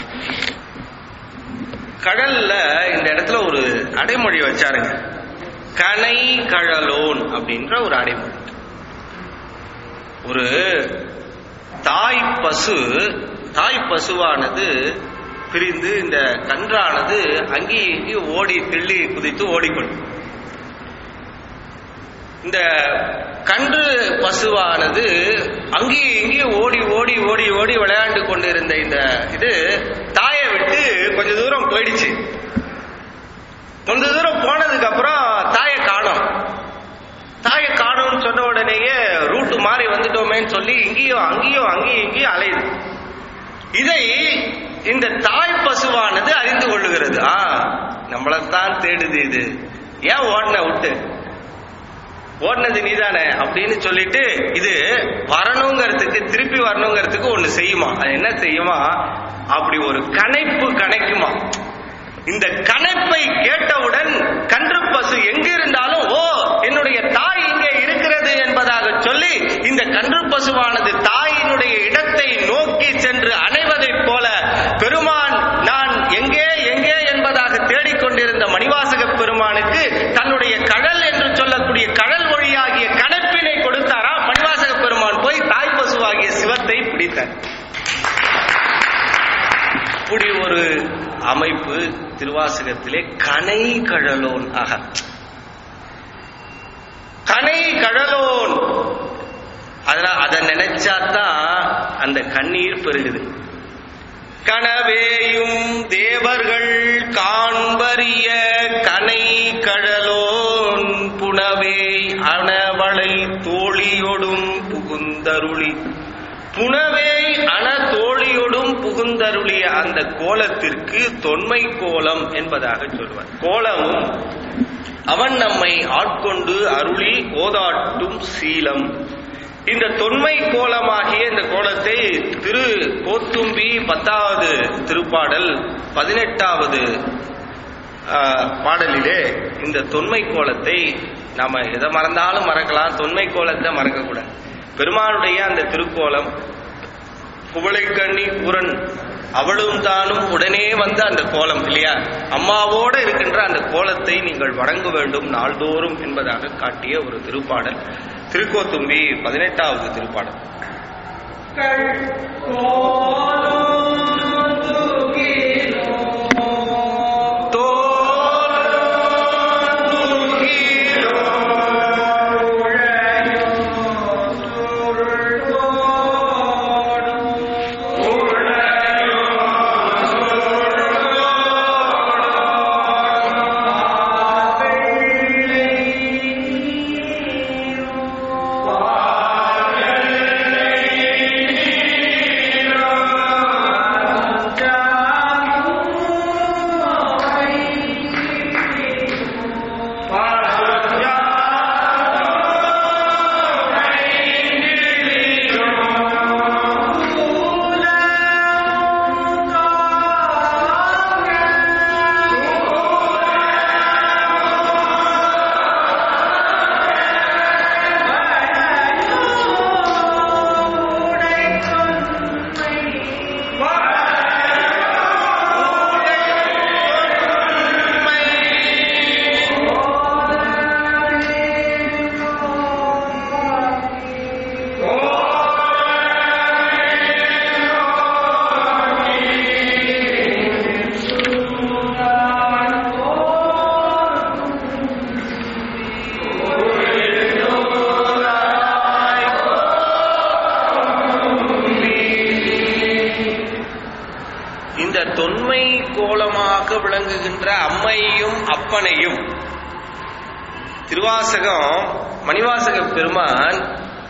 கடல்ல இந்த இடத்துல ஒரு அடைமொழி வச்சாருங்க கனை கழலோன் அப்படின்ற ஒரு அடைமொழி ஒரு தாய் பசு தாய் பசுவானது பிரிந்து இந்த கன்றானது அங்கேயும் இங்கேயும் ஓடி திள்ளி குதித்து ஓடிக்கொண்டு இந்த கன்று பசுவானது அங்கேயும் இங்கேயும் ஓடி ஓடி ஓடி ஓடி விளையாண்டு கொண்டிருந்த இந்த இது தாயை விட்டு கொஞ்ச தூரம் போயிடுச்சு கொஞ்ச தூரம் போனதுக்கு அப்புறம் தாயை காணோம் தாயை காணோம்னு சொன்ன உடனேயே ரூட்டு மாறி வந்துட்டோமேன்னு சொல்லி இங்கேயும் அங்கேயும் அங்கேயும் இங்கேயும் அலையுது இதை இந்த தாய் பசுவானது அறிந்து கொள்ளுகிறது ஆ நம்மளைத்தான் தேடுது இது ஏன் ஓடன விட்டு ஓடினது நீதானே அப்படின்னு சொல்லிட்டு இது வரணுங்கிறதுக்கு திருப்பி வரணுங்கிறதுக்கு ஒண்ணு செய்யுமா அது என்ன செய்யுமா அப்படி ஒரு கணைப்பு கணைக்குமா இந்த கணைப்பை கேட்டவுடன் கன்று பசு எங்க இருந்தாலும் ஓ என்னுடைய தாய் இங்கே இருக்கிறது என்பதாக சொல்லி இந்த கன்று பசுவானது தாயினுடைய இடத்தை நோக்கி சென்று அணைவதைப் போல பெருமான் நான் எங்கே எங்கே என்பதாக தேடிக்கொண்டிருந்த மணிவாசக பெருமானுக்கு தன்னுடைய கடல் என்று சொல்லக்கூடிய கடல் மொழியாகிய கணப்பினை கொடுத்தாரா மணிவாசக பெருமான் போய் தாய் பசுவாகிய சிவத்தை பிடித்தார் இப்படி ஒரு அமைப்பு திருவாசகத்திலே கனை கழலோன் ஆக கனை கழலோன் அதனால அதை நினைச்சாதான் அந்த கண்ணீர் பெருகுது கனவேயும் தேவர்கள் காண்பரிய கனை கழலோன் புனவே அணவளை தோழியொடும் புகுந்தருளி புனவே அண தோழியொடும் புகுந்தருளிய அந்த கோலத்திற்கு தொன்மை கோலம் என்பதாக சொல்வார் கோலமும் அவன் நம்மை ஆட்கொண்டு அருளி ஓதாட்டும் சீலம் இந்த தொன்மை கோலமாகிய இந்த கோலத்தை திரு கோத்தும்பி பத்தாவது திருப்பாடல் பதினெட்டாவது ஆஹ், பாடலிலே இந்த தொன்மை கோலத்தை நாம எதை மறந்தாலும் மறக்கலாம் தொன்மை கோலத்தை மறக்கக்கூடாது பெருமானுடைய அந்த திருக்கோலம் குவளைக்கண்ணி பூரன் அவளும் தானும் உடனே வந்த அந்த கோலம் இல்லையா அம்மாவோட இருக்கின்ற அந்த கோலத்தை நீங்கள் வணங்க வேண்டும் நாள்தோறும் என்பதாக காட்டிய ஒரு திருப்பாடல் திருக்கோத்தும்பி பதினெட்டாவது திருப்பாடல் இந்த தொன்மை கோலமாக விளங்குகின்ற அம்மையும் அப்பனையும் திருவாசகம் மணிவாசக பெருமான்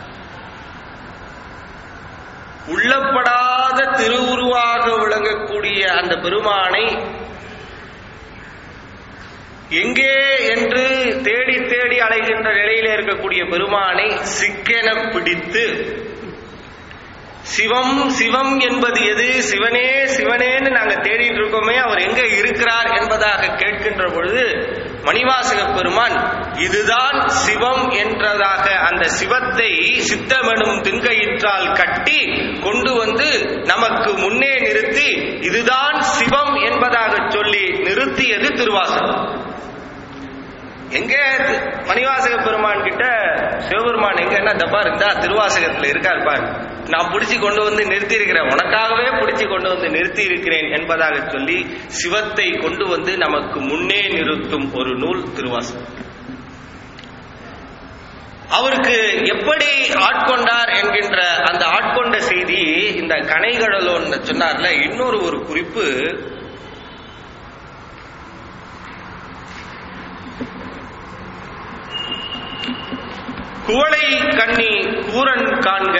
உள்ளப்படாத திருவுருவாக விளங்கக்கூடிய அந்த பெருமானை எங்கே என்று தேடி தேடி அலைகின்ற நிலையில இருக்கக்கூடிய பெருமானை சிக்கென பிடித்து சிவம் சிவம் என்பது எது சிவனே சிவனேன்னு நாங்க தேடிட்டு இருக்கோமே அவர் எங்க இருக்கிறார் என்பதாக கேட்கின்ற பொழுது மணிவாசக பெருமான் இதுதான் சிவம் என்றதாக அந்த சிவத்தை சித்தமெனும் திங்கயிற்றால் கட்டி கொண்டு வந்து நமக்கு முன்னே நிறுத்தி இதுதான் சிவம் என்பதாக சொல்லி நிறுத்தியது திருவாசகம் எங்க மணிவாசக பெருமான் கிட்ட சிவபெருமான் எங்க என்ன தப்பா இருந்தா திருவாசகத்துல இருக்கார் பார் நான் பிடிச்சு கொண்டு வந்து நிறுத்தி இருக்கிறேன் உனக்காகவே பிடிச்சு கொண்டு வந்து நிறுத்தி இருக்கிறேன் என்பதாக சொல்லி சிவத்தை கொண்டு வந்து நமக்கு முன்னே நிறுத்தும் ஒரு நூல் திருவாசகம் அவருக்கு எப்படி ஆட்கொண்டார் என்கின்ற அந்த ஆட்கொண்ட செய்தி இந்த கனைகடலோன்னு சொன்னார்ல இன்னொரு ஒரு குறிப்பு குவளை கண்ணி கூரன் காண்க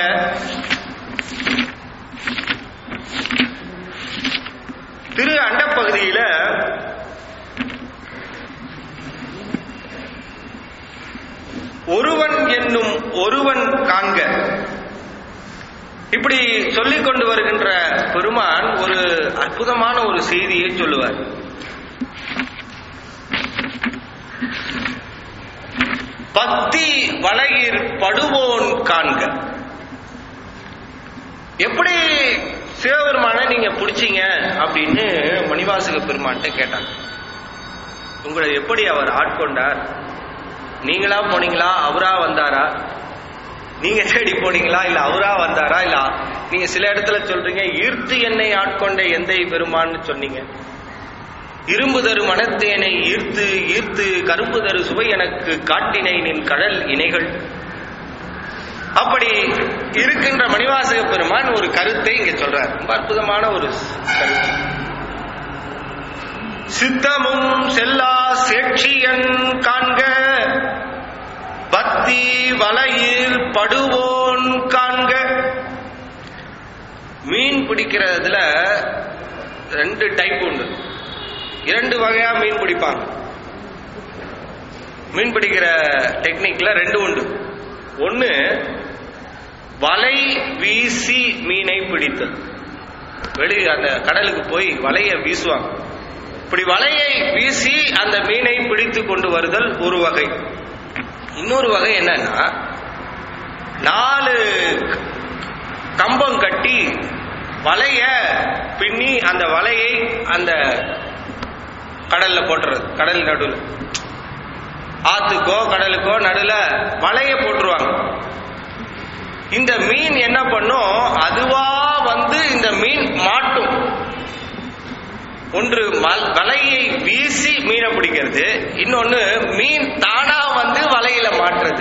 திரு அண்டப்பகுதியில ஒருவன் என்னும் ஒருவன் காண்க இப்படி சொல்லிக் கொண்டு வருகின்ற பெருமான் ஒரு அற்புதமான ஒரு செய்தியை சொல்லுவார் பக்தி வளையிற் படுவோன் காண்க எப்படி சிவபெருமான நீங்க பிடிச்சீங்க அப்படின்னு மணிவாசக பெருமான்ட்ட கேட்டாங்க உங்களை எப்படி அவர் ஆட்கொண்டார் நீங்களா போனீங்களா அவரா வந்தாரா நீங்க தேடி போனீங்களா இல்ல அவரா வந்தாரா இல்ல நீங்க சில இடத்துல சொல்றீங்க ஈர்த்து என்னை ஆட்கொண்ட எந்தை பெருமான்னு சொன்னீங்க இரும்பு தரு மனத்தேனை ஈர்த்து ஈர்த்து கரும்பு தரு சுவை எனக்கு காட்டினை நின் கடல் இணைகள் அப்படி இருக்கின்ற மணிவாசக பெருமான் ஒரு கருத்தை இங்க சொல்றார் ரொம்ப அற்புதமான ஒரு கருத்து சித்தமும் செல்லா சேட்சியன் காண்க பக்தி வலையில் படுவோன் காண்க மீன் பிடிக்கிறதுல ரெண்டு டைப் உண்டு இரண்டு வகையா மீன் பிடிப்பாங்க மீன் பிடிக்கிற டெக்னிக்ல ரெண்டு உண்டு ஒன்னு வலை வீசி மீனை பிடித்தல் வெளி அந்த கடலுக்கு போய் வலையை வீசுவாங்க இப்படி வலையை வீசி அந்த மீனை பிடித்து கொண்டு வருதல் ஒரு வகை இன்னொரு வகை என்னன்னா நாலு கம்பம் கட்டி வலைய பின்னி அந்த வலையை அந்த கடல்ல போட்டுறது கடல் நடுவில் ஆத்துக்கோ கடலுக்கோ நடுல வலைய போட்டுருவாங்க இந்த மீன் என்ன பண்ணும் அதுவா வந்து இந்த மீன் மாட்டும் ஒன்று மல்- வலையை வீசி மீனை பிடிக்கிறது இன்னொன்னு மீன் தானா வந்து வலையில மாட்டுறது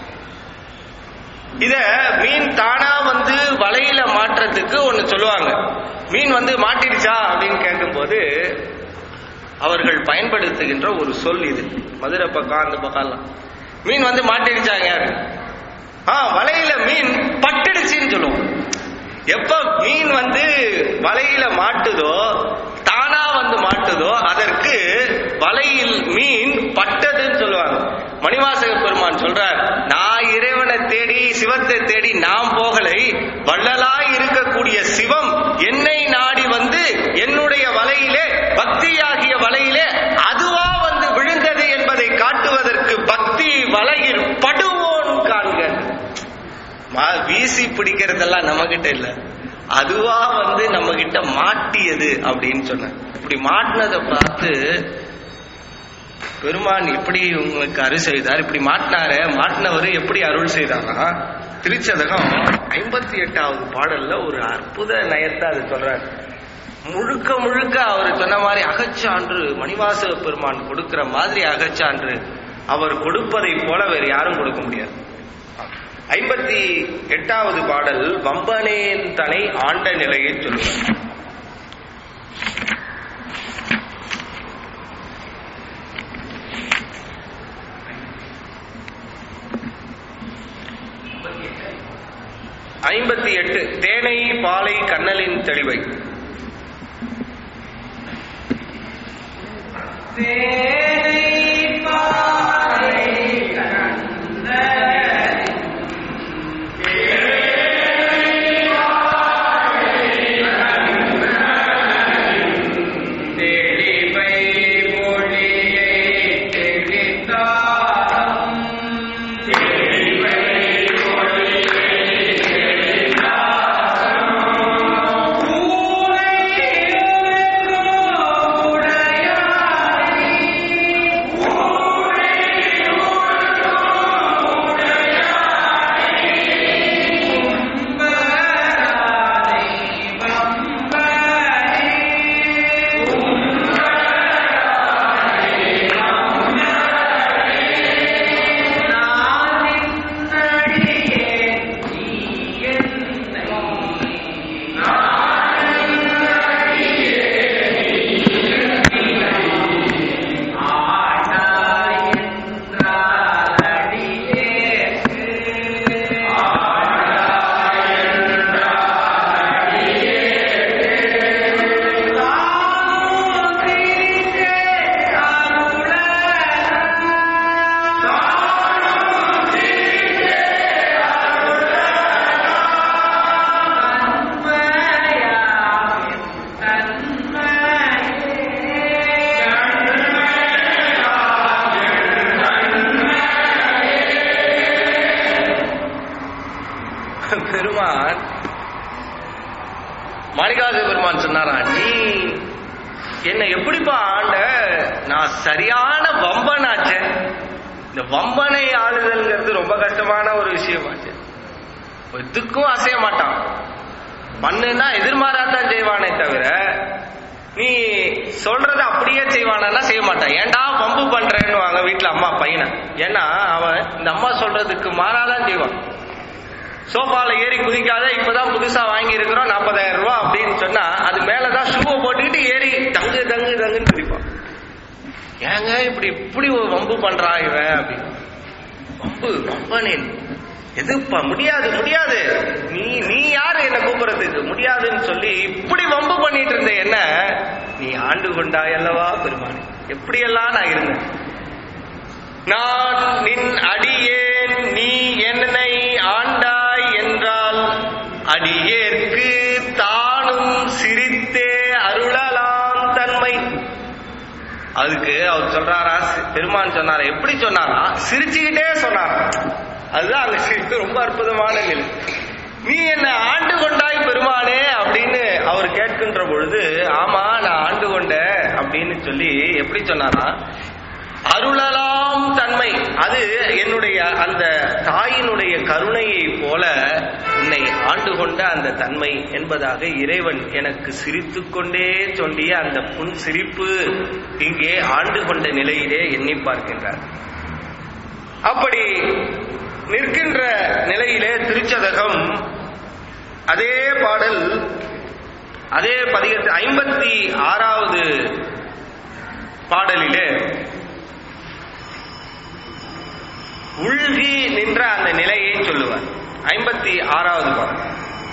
இத மீன் தானா வந்து வலையில மாட்டுறதுக்கு ஒண்ணு சொல்லுவாங்க மீன் வந்து மாட்டிடுச்சா அப்படின்னு கேட்கும்போது அவர்கள் பயன்படுத்துகின்ற ஒரு சொல் இது மதுரை பக்கம் அந்த பக்கம்லாம் மீன் வந்து மாட்டிடுச்சாங்க ஆ வலையில மீன் பட்டுடுச்சுன்னு சொல்லுவோம் எப்ப மீன் வந்து வலையில மாட்டுதோ தானா வந்து மாட்டுதோ அதற்கு வலையில் மீன் பட்டதுன்னு சொல்லுவாங்க மணிவாசக பெருமான் சொல்றார் நான் இறைவனை தேடி சிவத்தை தேடி நாம் போகலை வள்ளலாய் இருக்கக்கூடிய சிவம் என்னை நாடி வந்து என்னுடைய வலையிலே பக்தியாகிய வலையிலே அதுவா வந்து விழுந்தது என்பதை காட்டுவதற்கு பக்தி வலையில் படுவோன் காண்க மா- வீசி பிடிக்கிறதெல்லாம் நம்ம கிட்ட இல்ல அதுவா வந்து நம்ம கிட்ட மாட்டியது அப்படின்னு சொன்ன இப்படி மாட்டினதை பார்த்து பெருமான் எப்படி உங்களுக்கு அருள் செய்தார் இப்படி மாட்டினாரு மாட்டினவர் எப்படி அருள் செய்தாரா திருச்சதகம் ஐம்பத்தி எட்டாவது பாடல்ல ஒரு அற்புத நயத்தை அது சொல்றாரு முழுக்க முழுக்க அவர் சொன்ன மாதிரி அகச்சான்று மணிவாசக பெருமான் கொடுக்கிற மாதிரி அகச்சான்று அவர் கொடுப்பதை போல வேறு யாரும் கொடுக்க முடியாது ஐம்பத்தி எட்டாவது பாடல் வம்பனேன் தனை ஆண்ட நிலையை சொல்லுவார் ஐம்பத்தி எட்டு தேனை பாலை கண்ணலின் தெளிவை உடையாய் மாணிகாச பெருமான் சொன்னாரா நீ என்ன எப்படிப்பா ஆண்ட நான் சரியான வம்பனாச்சே இந்த வம்பனை ஆளுதல்ங்கிறது ரொம்ப கஷ்டமான ஒரு விஷயமாச்சு எதுக்கும் அசைய மாட்டான் பண்ணுன்னா எதிர்மாறாத்தான் செய்வானே தவிர நீ சொல்றத அப்படியே செய்வானா செய்ய மாட்டான் ஏன்டா வம்பு பண்றேன்னு வாங்க வீட்டுல அம்மா பையனை ஏன்னா அவன் இந்த அம்மா சொல்றதுக்கு மாறாதான் செய்வான் சோஃபால ஏறி குதிக்காத இப்பதான் புதுசா வாங்கி இருக்கிறோம் நாற்பதாயிரம் ரூபாய் அப்படின்னு சொன்னா அது மேலதான் ஷூவை போட்டுக்கிட்டு ஏறி தங்கு தங்கு தங்குன்னு குதிப்பான் ஏங்க இப்படி இப்படி ஒரு வம்பு பண்றான் இவன் அப்படின்னு வம்பு வம்பனேன் எதுப்பா முடியாது முடியாது நீ நீ யாரு என்ன கூப்பிடுறதுக்கு முடியாதுன்னு சொல்லி இப்படி வம்பு பண்ணிட்டு இருந்த என்ன நீ ஆண்டு கொண்டாய் அல்லவா பெருமானே எப்படியெல்லாம் நான் இருந்தேன் நான் நின் அடியேன் நீ என்னை ஆண்டாய் என்றால் அடியேற்கு தானும் சிரித்தே அருளலாம் தன்மை அதுக்கு அவர் சொல்றாரா சி- பெருமான் சொன்னாரா எப்படி சொன்னாரா சிரிச்சுக்கிட்டே சொன்னாரா அதுதான் அந்த சிரிப்பு ரொம்ப அற்புதமான நிலை நீ என்ன ஆண்டு கொண்டாய் பெருமானே அப்படின்னு அவர் கேட்கின்ற பொழுது ஆமா நான் ஆண்டு கொண்டேன் அப்படின்னு சொல்லி எப்படி சொன்னாரா அருளலாம் தன்மை அது என்னுடைய அந்த தாயினுடைய கருணையை போல உன்னை ஆண்டு கொண்ட அந்த தன்மை என்பதாக இறைவன் எனக்கு சிரித்துக் கொண்டே சொல்லிய அந்த புன் சிரிப்பு இங்கே ஆண்டு கொண்ட நிலையிலே எண்ணி பார்க்கின்றார் அப்படி நிற்கின்ற நிலையிலே திருச்சதகம் அதே பாடல் அதே பதிகத்து ஐம்பத்தி ஆறாவது பாடலிலே உள்கி நின்ற அந்த நிலையை சொல்லுவார் ஐம்பத்தி ஆறாவது பாடல்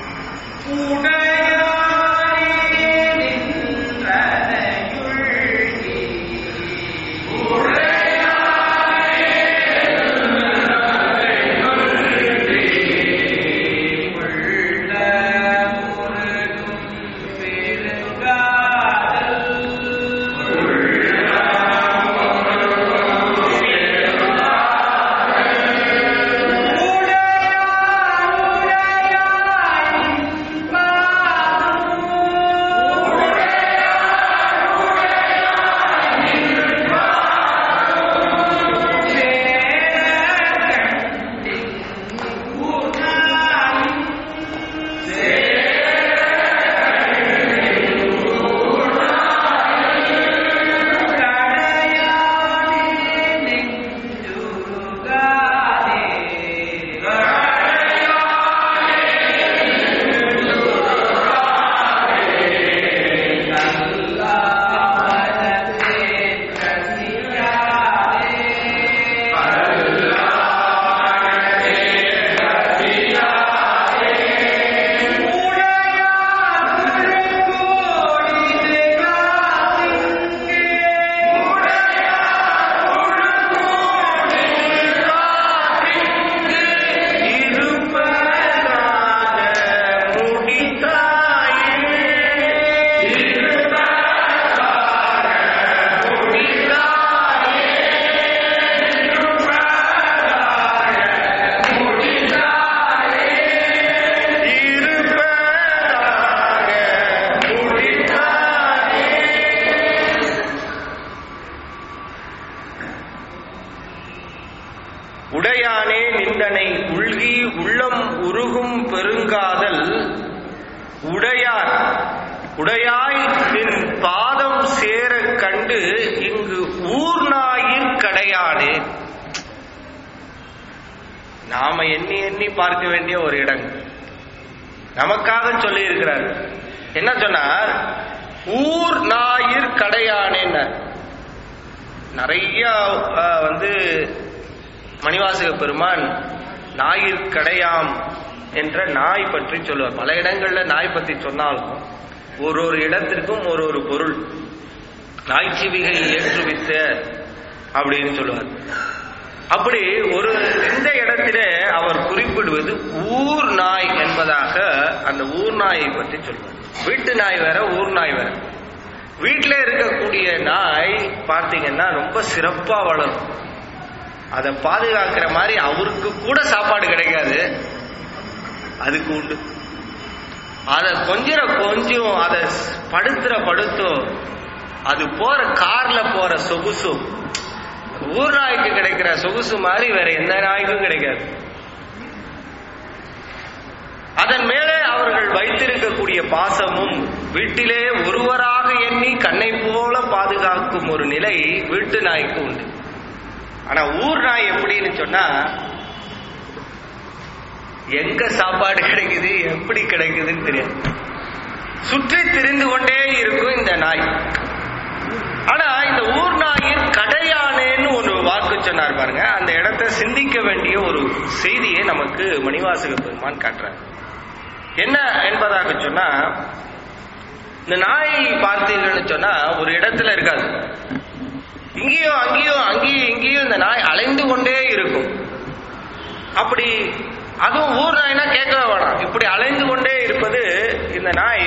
உடையானே நிந்தனை உள்கி உள்ளம் உருகும் பெருங்காதல் உடையார் உடையாய் நின் பாதம் சேர கண்டு இங்கு ஊர்நாயின் கடையானே நாம எண்ணி எண்ணி பார்க்க வேண்டிய ஒரு இடம் நமக்காக சொல்லி இருக்கிறார் என்ன சொன்னார் ஊர் நாயிர் கடையானேன்னார் நிறைய அஹ், வந்து மணிவாசக பெருமான் நாயிற் கடையாம் என்ற நாய் பற்றி சொல்லுவார் பல இடங்கள்ல நாய் பற்றி சொன்னாலும் ஒரு ஒரு இடத்திற்கும் ஒரு ஒரு பொருள் நாய்ச்சிவிகை ஏற்றுவித்த அப்படின்னு சொல்லுவார் அப்படி ஒரு இந்த இடத்திலே அவர் குறிப்பிடுவது ஊர் நாய் என்பதாக அந்த ஊர் நாயை பற்றி சொல்வார் வீட்டு நாய் வேற ஊர் நாய் வேற வீட்டில இருக்கக்கூடிய நாய் பார்த்தீங்கன்னா ரொம்ப சிறப்பா வளரும் அதை பாதுகாக்கிற மாதிரி அவருக்கு கூட சாப்பாடு கிடைக்காது அதுக்கு உண்டு அதை கொஞ்சிற கொஞ்சம் அதை படுத்துற படுத்தும் அது போற கார்ல போற சொகுசும் ஊர் நாய்க்கு கிடைக்கிற சொகுசு மாதிரி வேற எந்த நாய்க்கும் கிடைக்காது அதன் மேலே அவர்கள் வைத்திருக்கக்கூடிய பாசமும் வீட்டிலே ஒருவராக எண்ணி கண்ணை போல பாதுகாக்கும் ஒரு நிலை வீட்டு நாய்க்கு உண்டு ஆனா ஊர் நாய் எப்படின்னு சொன்னா எங்க சாப்பாடு கிடைக்குது எப்படி கிடைக்குதுன்னு தெரியாது சுற்றி திரிந்து கொண்டே இருக்கும் இந்த நாய் ஆனா இந்த ஊர் நாயின் கடையானேன்னு ஒரு வாக்கு சொன்னார் பாருங்க அந்த இடத்தை சிந்திக்க வேண்டிய ஒரு செய்தியை நமக்கு மணிவாசக பெருமான் காட்டுறார் என்ன என்பதாக சொன்னா இந்த நாய் பார்த்தீங்கன்னு சொன்னா ஒரு இடத்துல இருக்காது இங்கேயும் அங்கேயும் அங்கேயும் இங்கேயும் இந்த நாய் அலைந்து கொண்டே இருக்கும் அப்படி அதுவும் ஊர் நாய்னா கேட்கவே வேணாம் இப்படி அலைந்து கொண்டே இருப்பது இந்த நாய்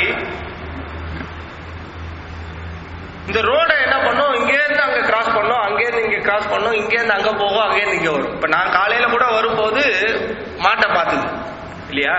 இந்த ரோடை என்ன பண்ணும் இங்கேருந்து அங்க கிராஸ் பண்ணும் அங்கேருந்து இங்க கிராஸ் பண்ணும் இங்கேருந்து அங்க போகும் அங்கேருந்து இங்க வரும் இப்ப நான் காலையில கூட வரும்போது மாட்டை பார்த்தது இல்லையா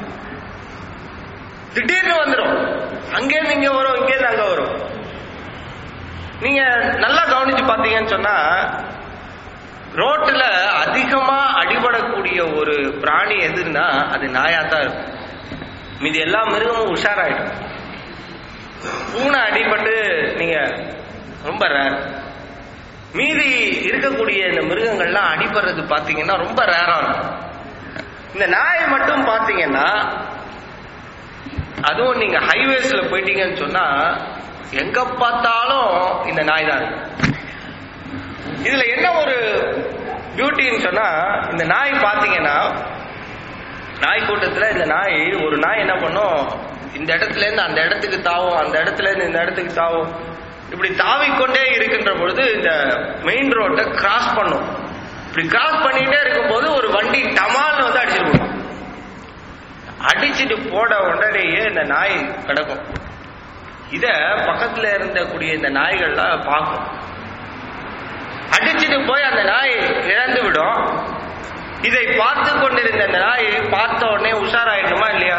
திடீர்னு வந்துடும் அங்கேருந்து இங்க வரும் இங்கேருந்து அங்க வரும் நீங்க நல்லா கவனிச்சு பார்த்தீங்கன்னு சொன்னா ரோட்டுல அதிகமா அடிபடக்கூடிய ஒரு பிராணி எதுன்னா அது நாயா தான் இருக்கும் மீதி எல்லா மிருகமும் உஷாராயிடும் பூனை அடிபட்டு நீங்க ரொம்ப ரேர் மீதி இருக்கக்கூடிய இந்த மிருகங்கள்லாம் அடிபடுறது பாத்தீங்கன்னா ரொம்ப ரேரா இருக்கும் இந்த நாயை மட்டும் பாத்தீங்கன்னா அதுவும் நீங்க ஹைவேஸ்ல போயிட்டீங்கன்னு சொன்னா எங்க பார்த்தாலும் இந்த நாய் தான் இருக்கு இதுல என்ன ஒரு பியூட்டின்னு சொன்னா இந்த நாய் பாத்தீங்கன்னா நாய் கூட்டத்துல இந்த நாய் ஒரு நாய் என்ன பண்ணும் இந்த இடத்துல இருந்து அந்த இடத்துக்கு தாவும் அந்த இடத்துல இருந்து இந்த இடத்துக்கு தாவும் இப்படி தாவிக்கொண்டே இருக்கின்ற பொழுது இந்த மெயின் ரோட்டை கிராஸ் பண்ணும் இப்படி கிராஸ் பண்ணிட்டே இருக்கும்போது ஒரு வண்டி டமால்னு வந்து அடிச்சிட்டு போகும் அடிச்சிட்டு போட உடனேயே இந்த நாய் கிடக்கும் இத பக்கத்துல இருந்தக்கூடிய இந்த நாய்கள்லாம் பார்க்கும் அடிச்சிட்டு போய் அந்த நாய் இறந்து விடும் இதை பார்த்து கொண்டிருந்த அந்த நாய் பார்த்த உடனே உஷாராயிடுமா இல்லையா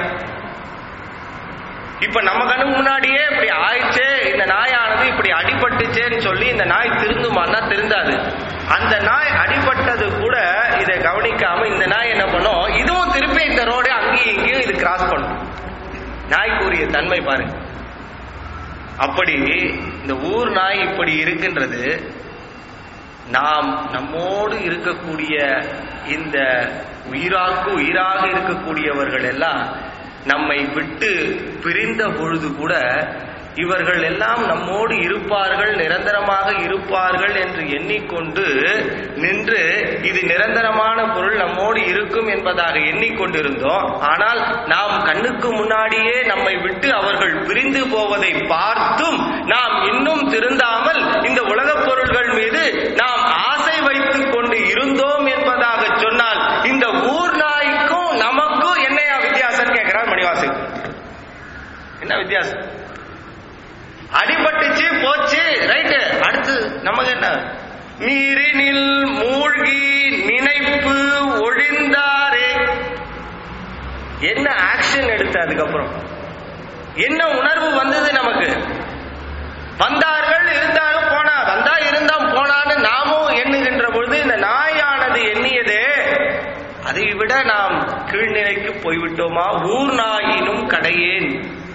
இப்ப நம்ம கண்ணுக்கு முன்னாடியே இப்படி ஆயிடுச்சே இந்த நாயானது இப்படி அடிபட்டுச்சேன்னு சொல்லி இந்த நாய் திருந்துமான்னா திருந்தாது அந்த நாய் அடிபட்டது கூட இதை கவனிக்காம இந்த நாய் என்ன பண்ணும் இதுவும் திருப்பி இந்த ரோடு அங்கேயும் இங்கேயும் இது கிராஸ் பண்ணும் நாய்க்குரிய தன்மை பாருங்க அப்படி இந்த ஊர் நாய் இப்படி இருக்கின்றது நாம் நம்மோடு இருக்கக்கூடிய இந்த உயிராக்கு உயிராக இருக்கக்கூடியவர்கள் எல்லாம் நம்மை விட்டு பிரிந்த பொழுது கூட இவர்கள் எல்லாம் நம்மோடு இருப்பார்கள் நிரந்தரமாக இருப்பார்கள் என்று எண்ணிக்கொண்டு நின்று இது நிரந்தரமான பொருள் நம்மோடு இருக்கும் என்பதாக எண்ணிக்கொண்டிருந்தோம் ஆனால் நாம் கண்ணுக்கு முன்னாடியே நம்மை விட்டு அவர்கள் பிரிந்து போவதை பார்த்தும் நாம் இன்னும் திருந்தாமல் இந்த உலகப் பொருள்கள் மீது நாம் ஆசை வைத்துக் கொண்டு இருந்தோம் என்பதாக சொன்னால் இந்த ஊர் நாய்க்கும் நமக்கும் என்னையா வித்தியாசம் கேட்கிறார் மணிவாசன் என்ன வித்தியாசம் அடிபட்டுச்சு போச்சு ரைட்டு அடுத்து நமக்கு என்ன நீரினில் மூழ்கி நினைப்பு ஒழிந்தாரே என்ன ஆக்ஷன் எடுத்த அதுக்கப்புறம் என்ன உணர்வு வந்தது நமக்கு வந்தார்கள் இருந்தாலும் போனா வந்தா இருந்தா போனான்னு நாமும் எண்ணுகின்ற பொழுது இந்த நாயானது எண்ணியதே அதை விட நாம் கீழ்நிலைக்கு போய்விட்டோமா ஊர் நாயினும் கடையேன்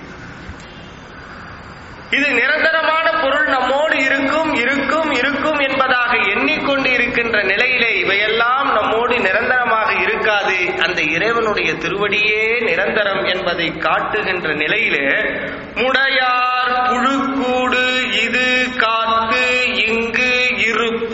இது நிரந்தரமான பொருள் நம்மோடு இருக்கும் இருக்கும் இருக்கும் என்பதாக எண்ணிக்கொண்டு இருக்கின்ற நிலையிலே இவையெல்லாம் நம்மோடு நிரந்தரமாக இருக்காது அந்த இறைவனுடைய திருவடியே நிரந்தரம் என்பதை காட்டுகின்ற நிலையிலே முடையார் புழுக்கூடு இது காத்து இங்கு இருப்ப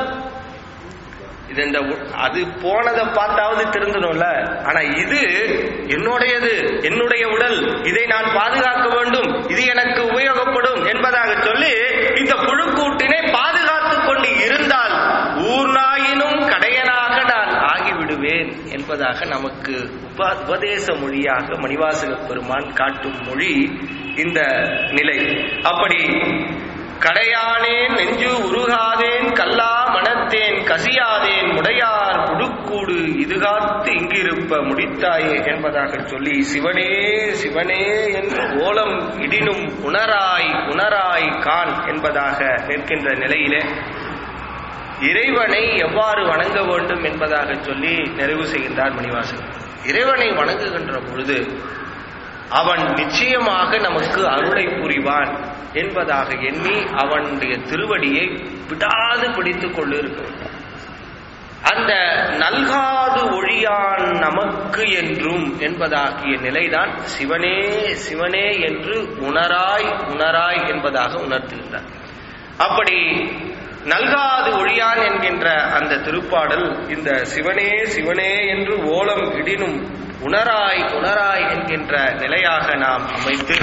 இது இந்த உ- அது போனதை பார்த்தாவது திருந்தணும்ல ஆனா இது என்னுடையது என்னுடைய உடல் இதை நான் பாதுகாக்க வேண்டும் இது எனக்கு உபயோகப்படும் என்பதாக சொல்லி இந்த புழுக்கூட்டினை பாதுகாத்துக் கொண்டு இருந்தால் ஊர் நாயினும் கடையனாக நான் ஆகிவிடுவேன் என்பதாக நமக்கு உப உபதேச மொழியாக மணிவாசக பெருமான் காட்டும் மொழி இந்த நிலை அப்படி கடையானேன் நெஞ்சு உருகாதேன் கல்லா மனத்தேன் கசியாதேன் முடையார் புடுக்கூடு இதுகாத்து இங்கிருப்ப திருப்ப முடித்தாயே என்பதாக சொல்லி சிவனே சிவனே என்று ஓலம் இடினும் உணராய் உணராய் கான் என்பதாக நிற்கின்ற நிலையிலே இறைவனை எவ்வாறு வணங்க வேண்டும் என்பதாக சொல்லி நிறைவு செய்கின்றார் மணிவாசகர் இறைவனை வணங்குகின்ற பொழுது அவன் நிச்சயமாக நமக்கு அருளை புரிவான் என்பதாக எண்ணி அவனுடைய திருவடியை விடாது பிடித்துக் கொண்டிருக்கிறான் அந்த நல்காது ஒழியான் நமக்கு என்றும் என்பதாகிய நிலைதான் சிவனே சிவனே என்று உணராய் உணராய் என்பதாக உணர்த்துகின்றார் அப்படி நல்காது ஒழியான் என்கின்ற அந்த திருப்பாடல் இந்த சிவனே சிவனே என்று ஓலம் இடினும் உணராய் உணராய் என்கின்ற நிலையாக நாம் அமைத்து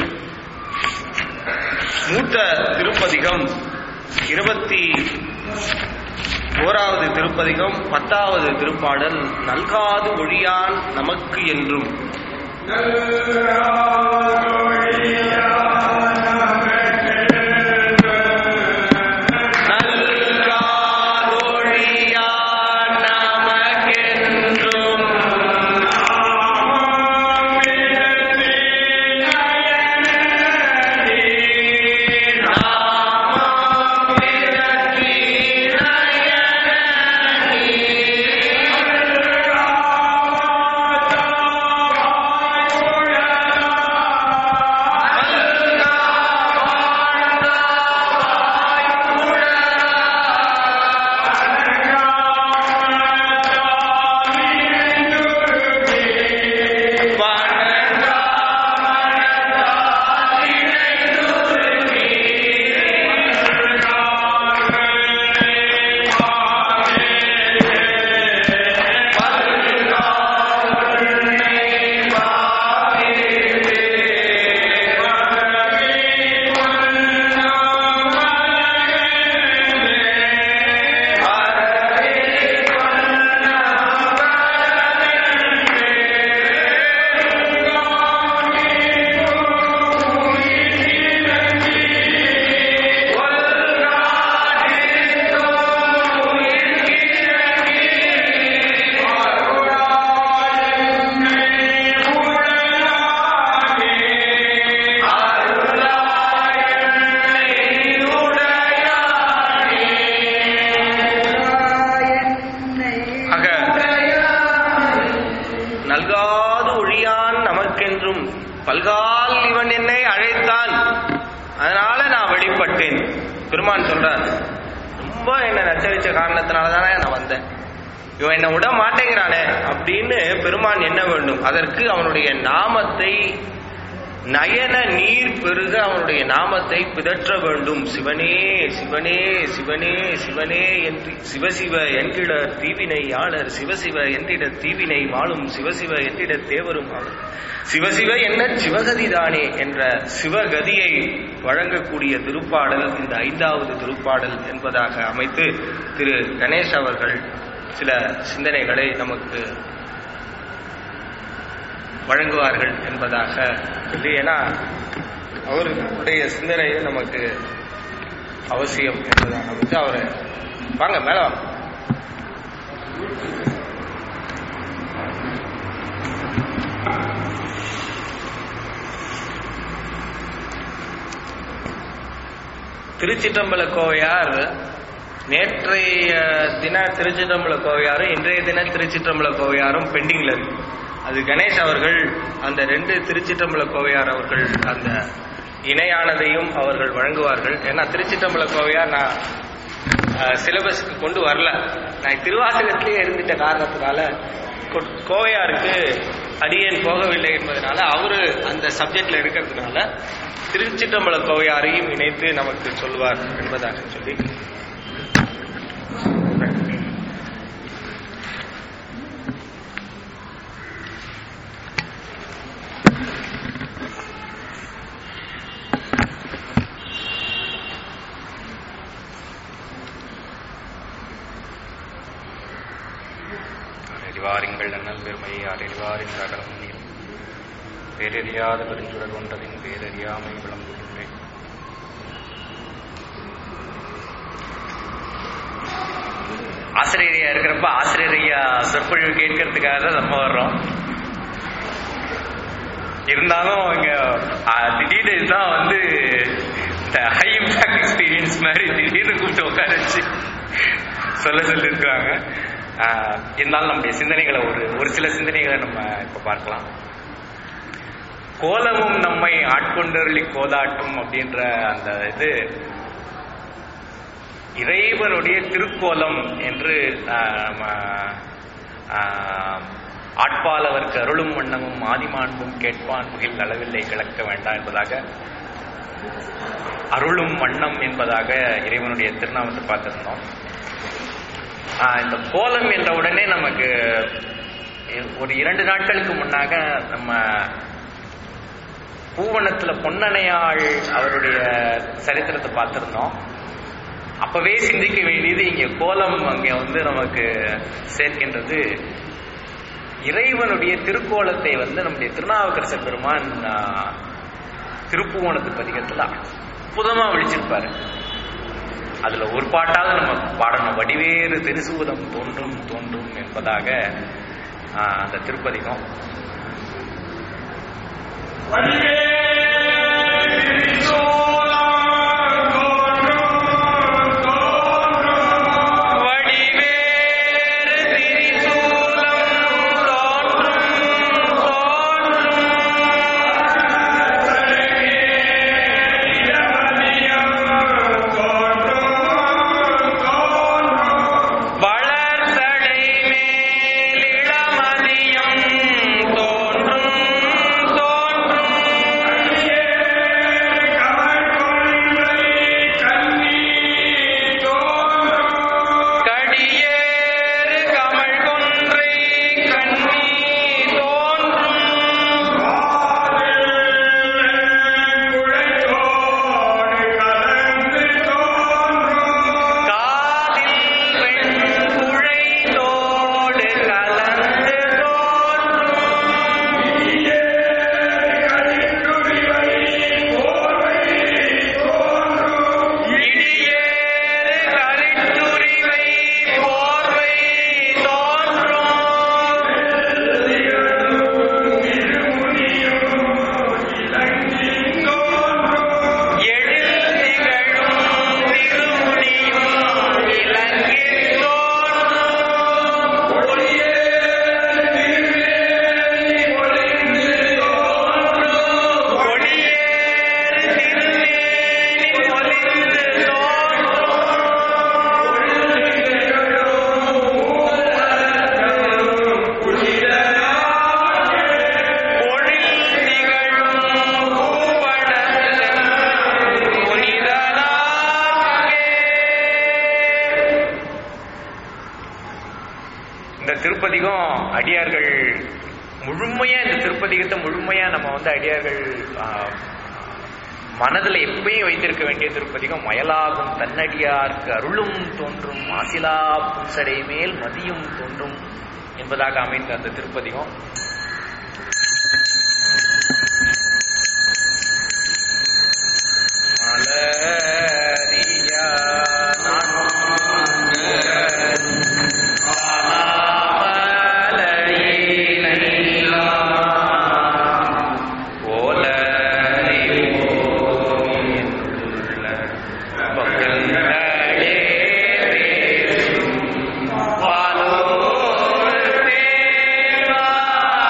மூத்த திருப்பதிகம் இருபத்தி ஓராவது திருப்பதிகம் பத்தாவது திருப்பாடல் நல்காது ஒழியான் நமக்கு என்றும் நல்காதொழியான் நமக்கென்றும் ஆக நல்காது ஒழியான் நமக்கென்றும் பல்கால் இவன் என்னை அழைத்தான் அதனால நான் வெளிப்பட்டேன் பெருமான் சொல்றார் ரொம்ப என்னை நச்சரிச்ச காரணத்தினால தானே நான் வந்தேன் இவன் என்னை விட மாட்டேங்கிறானே அப்படின்னு பெருமான் என்ன வேண்டும் அதற்கு அவனுடைய நாமத்தை நயன நீர் பெருக அவனுடைய நாமத்தை பிதற்ற வேண்டும் சிவனே சிவனே சிவனே சிவனே என்று சிவசிவ என்கிட தீவினை ஆளர் சிவசிவ என்றிட தீவினை வாழும் சிவசிவ என்றிட தேவரும் ஆளும் சிவசிவ என்ன சிவகதிதானே என்ற சிவகதியை வழங்கக்கூடிய திருப்பாடல் இந்த ஐந்தாவது திருப்பாடல் என்பதாக அமைத்து திரு கணேஷ் அவர்கள் சில சிந்தனைகளை நமக்கு வழங்குவார்கள் என்பதாக சொல்லி ஏன்னா அவருடைய சிந்தனையை நமக்கு அவசியம் என்பதாக அமைச்சு அவரை வாங்க மேல வாங்க திருச்சிற்றம்பல கோவையார் நேற்றைய தின திருச்சிற்றம்பல கோவையாரும் இன்றைய தின திருச்சிற்றம்பல கோவையாரும் பெண்டிங்ல இருக்கு அது கணேஷ் அவர்கள் அந்த ரெண்டு திருச்சிற்றம்பல கோவையார் அவர்கள் அந்த இணையானதையும் அவர்கள் வழங்குவார்கள் ஏன்னா திருச்சிற்றம்பல கோவையார் நான் சிலபஸ்க்கு கொண்டு வரல நான் திருவாசகத்திலேயே இருந்துட்ட காரணத்தினால கொ- கோவையாருக்கு அடியேன் போகவில்லை என்பதனால அவரு அந்த சப்ஜெக்ட்ல இருக்கிறதுனால திருச்சிற்றம்பல கோவையாரையும் இணைத்து நமக்கு சொல்வார் என்பதாக சொல்லி அறிவாரிங்கள் அண்ணல் பெருமையை அறிவாரின் அகலம் நீர் பேரறியாத பெருஞ்சுடர் ஒன்றதின் பேரறியாமை விளம்புகின்றேன் ஆசிரியரையா இருக்கிறப்ப ஆசிரியரையா சொற்பொழிவு கேட்கறதுக்காக தான் நம்ம வர்றோம் இருந்தாலும் இங்க ஆ, திடீர்னு இதுதான் வந்து இந்த ஹை இம்பாக்ட் எக்ஸ்பீரியன்ஸ் மாதிரி திடீர்னு கூப்பிட்டு உட்கார வச்சு சொல்ல சொல்லியிருக்கிறாங்க ஆ, இருந்தாலும் நம்முடைய சிந்தனைகளை ஒரு ஒரு சில சிந்தனைகளை நம்ம இப்ப பார்க்கலாம் கோலமும் நம்மை ஆட்கொண்டருளி கோதாட்டும் அப்படின்ற அந்த இது இறைவனுடைய திருக்கோலம் என்று ஆஹ், நம்ம, ஆஹ், ஆட்பாலவர்க்கு அருளும் வண்ணமும் ஆதிமாண்பும் கேட்பான் புகில் அளவில்லை கிளக்க வேண்டாம் என்பதாக அருளும் வண்ணம் என்பதாக இறைவனுடைய திருநாமத்தை பார்த்திருந்தோம் ஆஹ், இந்த கோலம் என்ற உடனே நமக்கு ஒரு இரண்டு நாட்களுக்கு முன்னாக நம்ம பூவனத்துல பொன்னணையாள் அவருடைய சரித்திரத்தை பார்த்திருந்தோம் அப்பவே சிந்திக்க வேண்டியது இங்க கோலம் அங்க வந்து நமக்கு சேர்க்கின்றது இறைவனுடைய திருக்கோலத்தை வந்து நம்முடைய திருநாவுக்கரசர் பெருமான் ஆ, திருப்புவனத்து பதிகத்துல அற்புதமா விழிச்சிருப்பாரு அதுல ஒரு பாட்டாவது நம்ம பாடணும் வடிவேறு திருசூதம் தோன்றும் தோன்றும் என்பதாக ஆ, அந்த திருப்பதிகம் வடிவேறு திரிசூலம் தோன்றும் தோன்றும் வளர்சடை மேல் இளமதியம் தோன்றும் தோன்றும் கடியேறு கமழ் கொன்றை கண்ணி தோன்றும் காதில் வெண்குழை தோடு கலந்து தோன்றும் இடியேறு கலித்துரிவை போர்வை தோன்றும் எழில் திகழும் திருமுடியும் இலங்கைத் தோன்றும் கொடியேறு திருமேனி பொலிந்து பொழில் திகழும் பூவடலம் புனிதனாகே. இந்த திருப்பதிகம் அடியார்கள் முழுமையா இந்த திருப்பதிகத்தை முழுமையா நம்ம வந்து அடியார்கள் ஆ, மனதுல எப்பயும் வைத்திருக்க வேண்டிய திருப்பதிகம் மயலாகும் தன்னடியார்க்கு அருளும் தோன்றும் மாசிலா புன்சடை மேல் மதியும் தோன்றும் என்பதாக அமைந்த அந்த திருப்பதிகம் மலரியா பாலோர் தேவா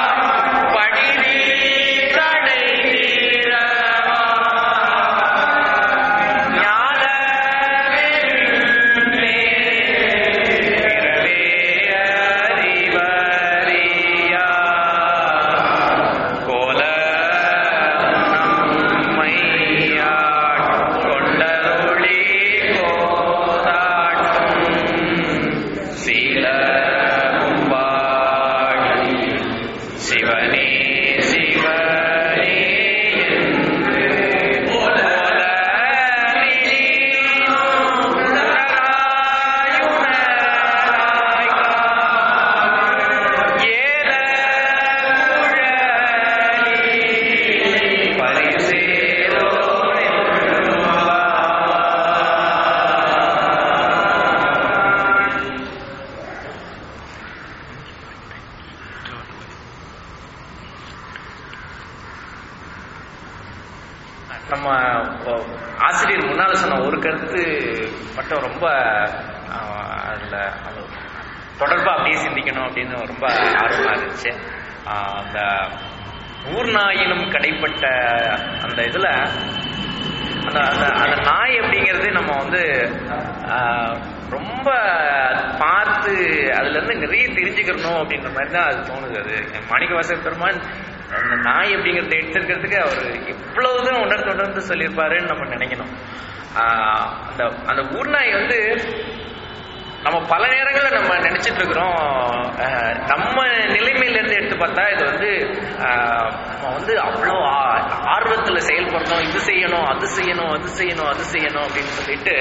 மட்டும் ரொம்ப ஆஹ், அதுல அது தொடர்பா அப்படியே சிந்திக்கணும் அப்படின்னு ரொம்ப ஆர்வமா இருந்துச்சு ஆஹ், அந்த ஊர்நாயினும் கடைப்பட்ட அந்த இதுல அந்த அந்த அந்த நாய் அப்படிங்கிறது நம்ம வந்து ஆஹ், ரொம்ப பார்த்து அதுல இருந்து நிறைய தெரிஞ்சுக்கிறணும் அப்படின்ற மாதிரி தான் அது தோணுது அது மாணிக்கவாசக பெருமான் அந்த நாய் அப்படிங்கறத எடுத்திருக்கிறதுக்கு அவர் எவ்வளவு தூரம் உணர்ந்து உணர்ந்து சொல்லியிருப்பாருன்னு நம்ம நினைக்கணும் ஆஹ், அந்த அந்த ஊர்நாய் வந்து நம்ம பல நேரங்கள்ல நம்ம நினைச்சிட்டு இருக்கிறோம் அஹ், நம்ம நிலைமையில இருந்து எடுத்து பார்த்தா இது வந்து அஹ், நம்ம வந்து அவ்வளோ ஆ- ஆர்வத்துல செயல்படணும் இது செய்யணும் அது செய்யணும் அது செய்யணும் அது செய்யணும் அப்படின்னு சொல்லிட்டு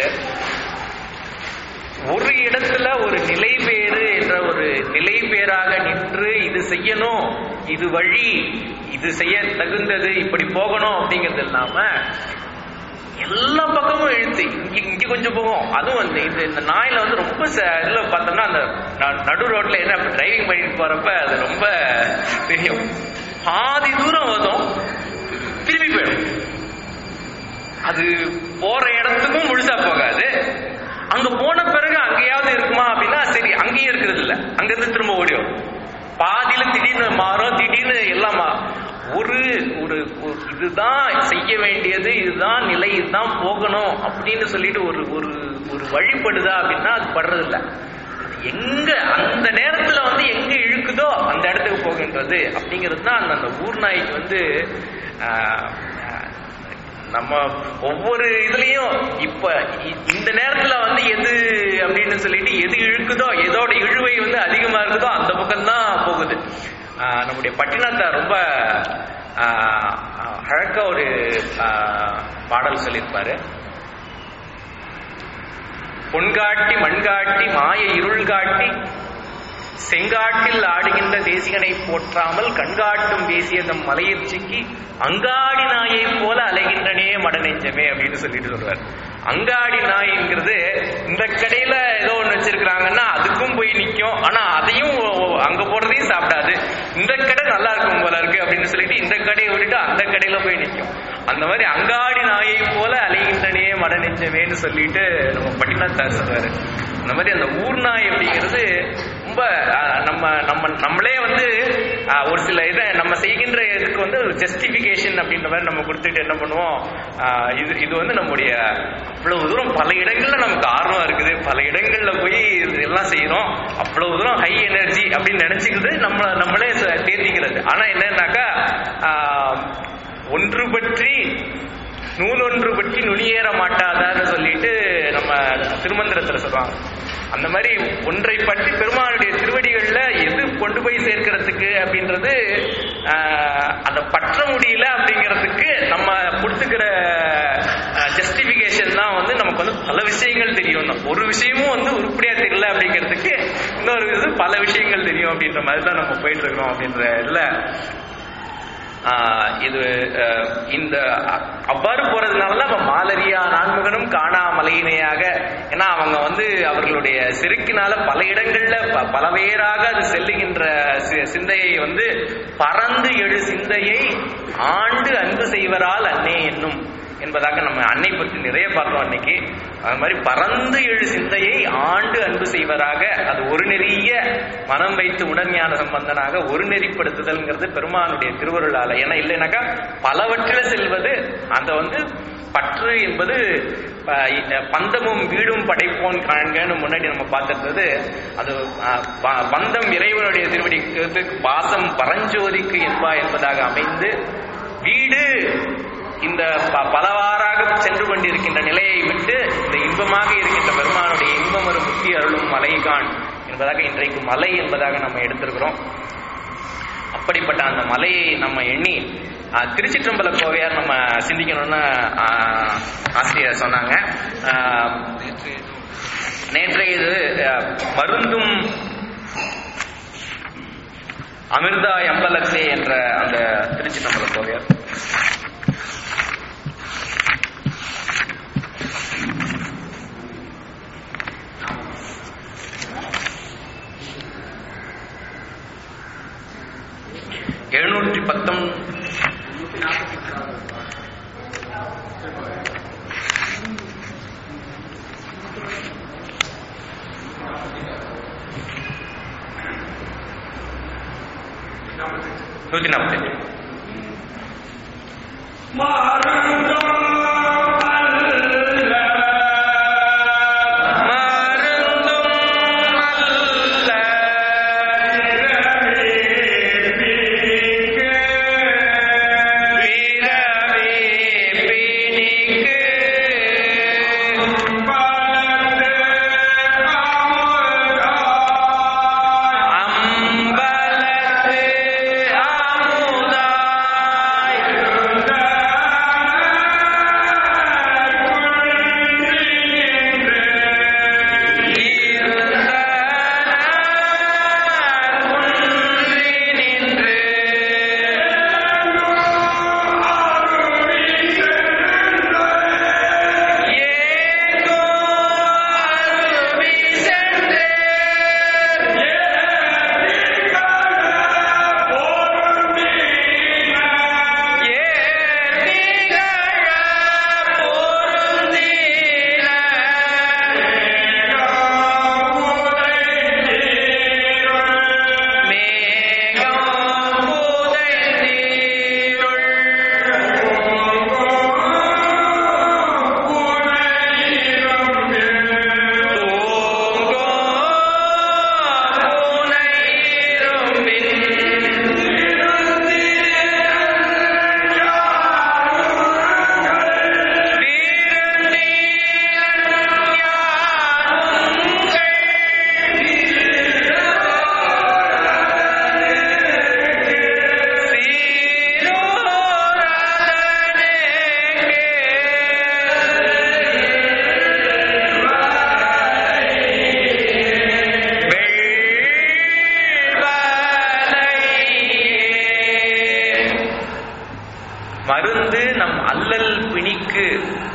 ஒரு இடத்துல ஒரு நிலை பேறு என்ற ஒரு நிலை பேராக நின்று இது செய்யணும் இது வழி இது செய்ய தகுந்தது இப்படி போகணும் அப்படிங்கிறது இல்லாம எல்லா பக்கமும் இழுத்து இங்க இங்க கொஞ்சம் போகும் அதுவும் வந்து இந்த இந்த நாயில வந்து ரொம்ப ச- இதுல பார்த்தோம்னா அந்த ந- நடு ரோட்ல என்ன டிரைவிங் பண்ணிட்டு போறப்ப அது ரொம்ப தெரியும் பாதி தூரம் வரும் திரும்பி போயிடும் அது போற இடத்துக்கும் முழுசா போகாது அங்க போன பிறகு அங்கேயாவது இருக்குமா அப்படின்னா சரி அங்கேயும் இருக்கிறது இல்ல அங்க இருந்து திரும்ப ஓடிடும் பாதியில திடீர்னு மாறும் திடீர்னு எல்லாம் மா- ஒரு ஒரு ஒரு இதுதான் செய்ய வேண்டியது இதுதான் நிலை இதுதான் போகணும் அப்படின்னு சொல்லிட்டு ஒரு ஒரு ஒரு வழிபடுதா அப்படின்னா அது படுறது இல்ல எங்க அந்த நேரத்துல வந்து எங்க இழுக்குதோ அந்த இடத்துக்கு போகின்றது அப்படிங்கிறது தான் அந்த அந்த ஊர் நாய்க்கு வந்து ஆஹ், ஆஹ், நம்ம ஒவ்வொரு இதுலயும் இப்ப இ- இந்த நேரத்துல வந்து எது அப்படின்னு சொல்லிட்டு எது இழுக்குதோ எதோட இழுவை வந்து அதிகமா இருக்குதோ அந்த பக்கம் தான் போகுது ஆஹ் நம்முடைய பட்டினத்தார் ரொம்ப ஆஹ், ஆஹ், அழகா ஒரு ஆஹ், பாடல் சொல்லியிருப்பாரு பொன்காட்டி மண்காட்டி மாய இருள் காட்டி செங்காட்டில் ஆடுகின்ற தேசிகனை போற்றாமல் கண்காட்டும் தேசியதம் மலையர்ச்சிக்கு அங்காடி நாயைப் போல அலைகின்றனே மடநெஞ்சமே அப்படின்னு சொல்லிட்டு சொல்றாரு அங்காடி நாய்ங்கிறது இந்த கடையில ஏதோ ஒண்ணு வச்சிருக்கிறாங்கன்னா அதுக்கும் போய் நிக்கும் ஆனா அதையும் ஒ- ஒ- அங்க போறதையும் சாப்பிடாது இந்த கடை நல்லா இருக்கும் போல இருக்கு அப்படின்னு சொல்லிட்டு இந்த கடையை விட்டுட்டு அந்த கடையில போய் நிக்கும் அந்த மாதிரி அங்காடி நாயை போல அலைகின்றனே மடநெஞ்சமேன்னு சொல்லிட்டு நம்ம பட்டினத்தார் சொல்றாரு அந்த மாதிரி அந்த ஊர் நாய் அப்படிங்கிறது ரொம்ப ஆஹ், நம்ம நம்ம நம்மளே வந்து ஆஹ், ஒரு சில இதை நம்ம செய்கின்ற இதுக்கு வந்து ஜஸ்டிபிகேஷன் அப்படின்ற மாதிரி நம்ம கொடுத்துட்டு என்ன பண்ணுவோம் ஆஹ், இது இது வந்து நம்முடைய அவ்வளவு தூரம் பல இடங்கள்ல நமக்கு ஆர்வம் இருக்குது பல இடங்கள்ல போய் இது எல்லாம் செய்யறோம் அவ்வளவு தூரம் ஹை எனர்ஜி அப்படின்னு நினைச்சுக்கிறது நம்ம நம்மளே ச- தேர்த்திக்கிறது ஆனா என்னன்னாக்கா ஆஹ், ஒன்று பற்றி நூல் ஒன்று பற்றி நுனியேற மாட்டாதான்னு சொல்லிட்டு நம்ம திருமந்திரத்துல சொல்லுவாங்க அந்த மாதிரி ஒன்றை பற்றி பெருமானுடைய திருவடிகள்ல எது கொண்டு போய் சேர்க்கிறதுக்கு அப்படின்றது ஆஹ், அந்த பற்ற முடியல அப்படிங்கிறதுக்கு நம்ம கொடுத்துக்கிற ஜஸ்டிபிகேஷன் தான் வந்து நமக்கு வந்து பல விஷயங்கள் தெரியும் ஒரு விஷயமும் வந்து உருப்படியா தெரியல அப்படிங்கிறதுக்கு இன்னொரு இது பல விஷயங்கள் தெரியும் அப்படின்ற மாதிரி தான் நம்ம போயிட்டு இருக்கிறோம் அப்படின்ற இதுல ஆஹ் இது அஹ், இந்த அ- அவ்வாறு போறதுனால தான் இப்ப மாலரியா நான்முகனும் காணா மலையினையாக ஏன்னா அவங்க வந்து அவர்களுடைய செருக்கினால பல இடங்கள்ல ப- பலவேறாக அது செல்லுகின்ற சி- சிந்தையை வந்து பறந்து எழு சிந்தையை ஆண்டு அன்பு செய்வரால் அன்னே என்னும் என்பதாக நம்ம அன்னை பற்றி நிறைய பார்த்தோம் அன்னைக்கு அது மாதிரி பறந்து எழு சிந்தையை ஆண்டு அன்பு செய்வராக அது ஒரு நெறிய மனம் வைத்து உடன்ஞான சம்பந்தனாக ஒரு நெறிப்படுத்துதல்ங்கிறது பெருமானுடைய திருவருளால ஏன்னா இல்லைனாக்கா பலவற்றில செல்வது அந்த வந்து பற்று என்பது அஹ், இ- பந்தமும் வீடும் படைப்போன் காண்கன்னு முன்னாடி நம்ம பார்த்திருந்தது அது அஹ், ப- பந்தம் இறைவனுடைய திருவடிக்கு பாசம் பரஞ்சோதிக்கு என்பா என்பதாக அமைந்து வீடு இந்த ப- பலவாறாக சென்று கொண்டிருக்கின்ற நிலையை விட்டு இந்த இன்பமாக இருக்கின்ற பெருமானுடைய இன்பம் ஒரு முத்தி அருளும் மலைகான் என்பதாக இன்றைக்கு மலை என்பதாக நம்ம எடுத்திருக்கிறோம் அப்படிப்பட்ட அந்த மலையை நம்ம எண்ணி ஆஹ், திருச்சிற்றம்பல கோவையார் நம்ம சிந்திக்கணும்னு ஆஹ், ஆசிரியர் சொன்னாங்க ஆஹ், நேற்றைய இது ஆஹ், மருந்தும் அமிர்தா எம்பலத்தே என்ற அந்த திருச்சிற்றம்பல கோவையார் எழுநூற்றி பத்தொன் நூத்தி நாற்பத்தெட்டு மருந்தும் அல்ல பிறவி பிணிக்கு அம்பலத்து அமுதாய் இருந்தனர் குன்றி நின்று ஏங்கோ அருவி சென்று ஏத்திகழ பொருந்தின மேகம் புதைந்தீருள் தூங்கோ மருந்து நம் அல்லல் பிணிக்கு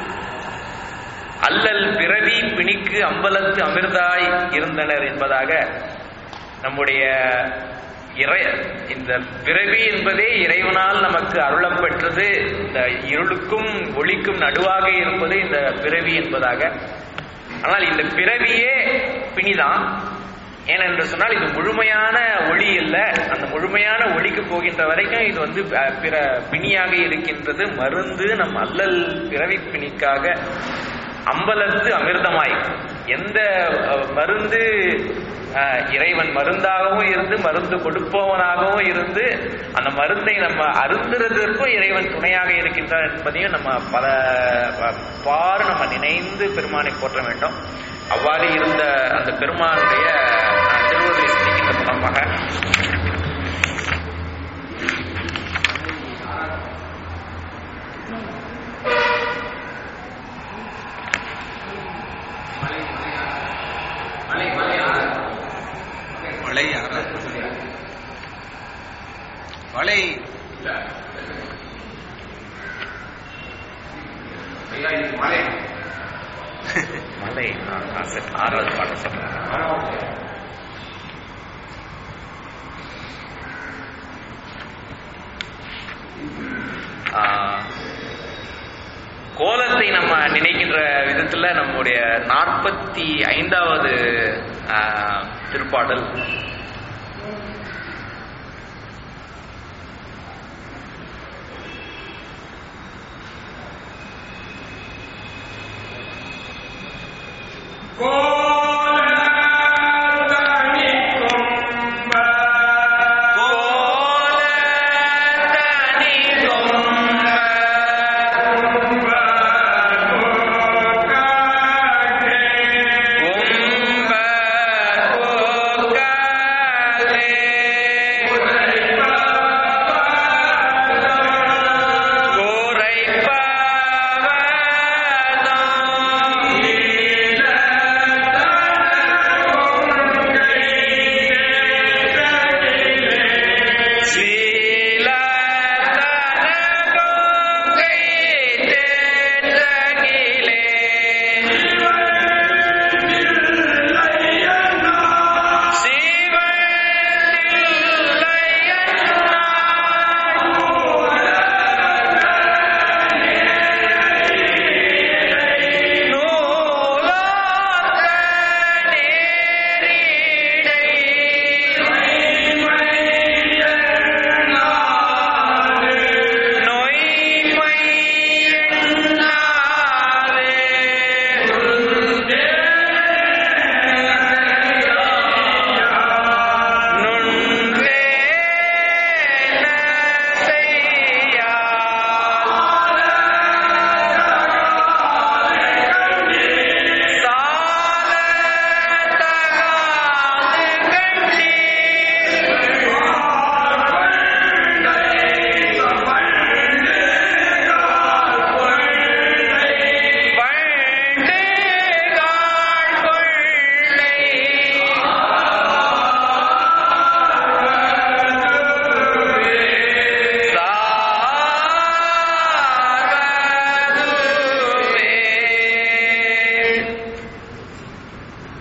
அல்லல் பிறவி பிணிக்கு அம்பலத்து அமிர்தாய் இருந்தனர் என்பதாக நம்முடைய இறை இந்த பிறவி என்பதே இறைவனால் நமக்கு அருளப்பெற்றது இந்த இருளுக்கும் ஒளிக்கும் நடுவாக இருப்பது இந்த பிறவி என்பதாக ஆனால் இந்த பிறவியே பிணிதான் ஏனென்று சொன்னால் இது முழுமையான ஒளி இல்ல அந்த முழுமையான ஒளிக்கு போகின்ற வரைக்கும் இது வந்து அஹ், பிற பிணியாக இருக்கின்றது மருந்து நம் அல்லல் பிறவி பிணிக்காக அம்பலத்து அமிர்தமாய் எந்த அஹ், மருந்து அஹ், இறைவன் மருந்தாகவும் இருந்து மருந்து கொடுப்பவனாகவும் இருந்து அந்த மருந்தை நம்ம அருந்துறதற்கும் இறைவன் துணையாக இருக்கின்றார் என்பதையும் நம்ம பல ப- பாரு நம்ம நினைந்து பெருமானை போற்ற வேண்டும் அவ்வாறு இருந்த அந்த பெருமானுடைய அஹ், திருவருளை சிந்திக்கின்ற தலமாக மலை யாரா மலை மலை ஆ, ஆ, சரி, ஆறாவது பாடம் சொல்றேன் ஆ, கோலத்தை நம்ம நினைக்கின்ற விதத்துல நம்முடைய நாற்பத்தி ஐந்தாவது ஆ, திருப்பாடல் கோல தனி கொம்ப கொம்ப கோக்காலே கோரைப்பவதோ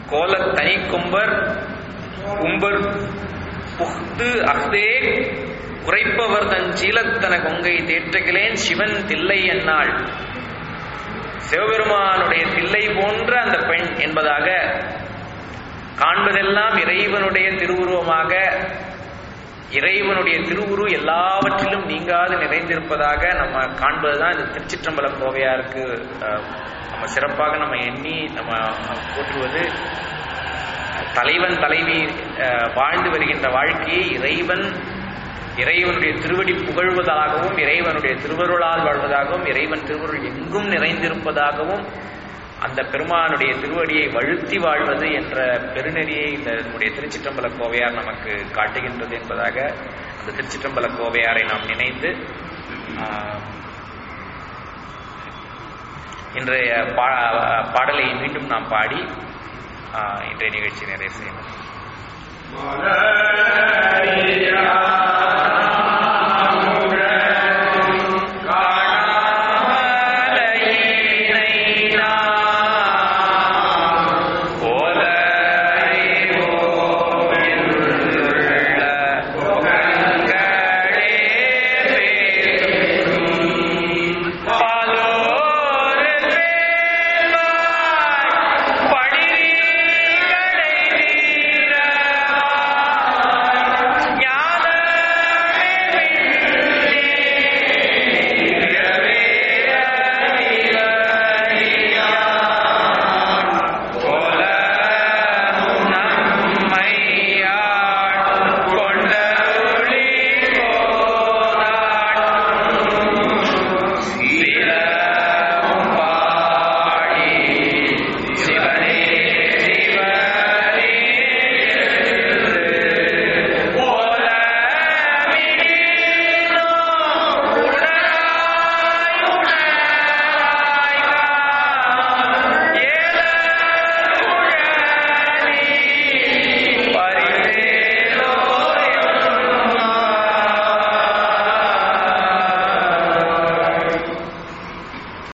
கோல தனி கொம்பர் உம்பர் புகுத்து அஃதே குறைப்பவர் தன் சீலத்தன கொங்கை தேற்றகிலேன் சிவன் தில்லை என்னாள் சிவபெருமானுடைய தில்லை போன்ற அந்த பெண் என்பதாக காண்பதெல்லாம் இறைவனுடைய திருவுருவமாக இறைவனுடைய திருவுரு எல்லாவற்றிலும் நீங்காது நிறைந்திருப்பதாக நம்ம காண்பதுதான் இந்த திருச்சிற்றம்பலம் கோவையாருக்கு அஹ், நம்ம சிறப்பாக நம்ம எண்ணி நம்ம போற்றுவது தலைவன் தலைவி அஹ், வாழ்ந்து வருகின்ற வாழ்க்கையை இறைவன் இறைவனுடைய திருவடி புகழ்வதாகவும் இறைவனுடைய திருவருளால் வாழ்வதாகவும் இறைவன் திருவருள் எங்கும் நிறைந்திருப்பதாகவும் அந்த பெருமானுடைய திருவடியை வழுத்தி வாழ்வது என்ற பெருநெறியை இந்த நம்முடைய திருச்சிற்றம்பல கோவையார் நமக்கு காட்டுகின்றது என்பதாக அந்த திருச்சிற்றம்பல கோவையாரை நாம் நினைத்து ஆஹ், இன்றைய பா- பாடலை மீண்டும் நாம் பாடி ஆஹ், இன்றைய நிகழ்ச்சி நிறைவு செய்யணும் மலர்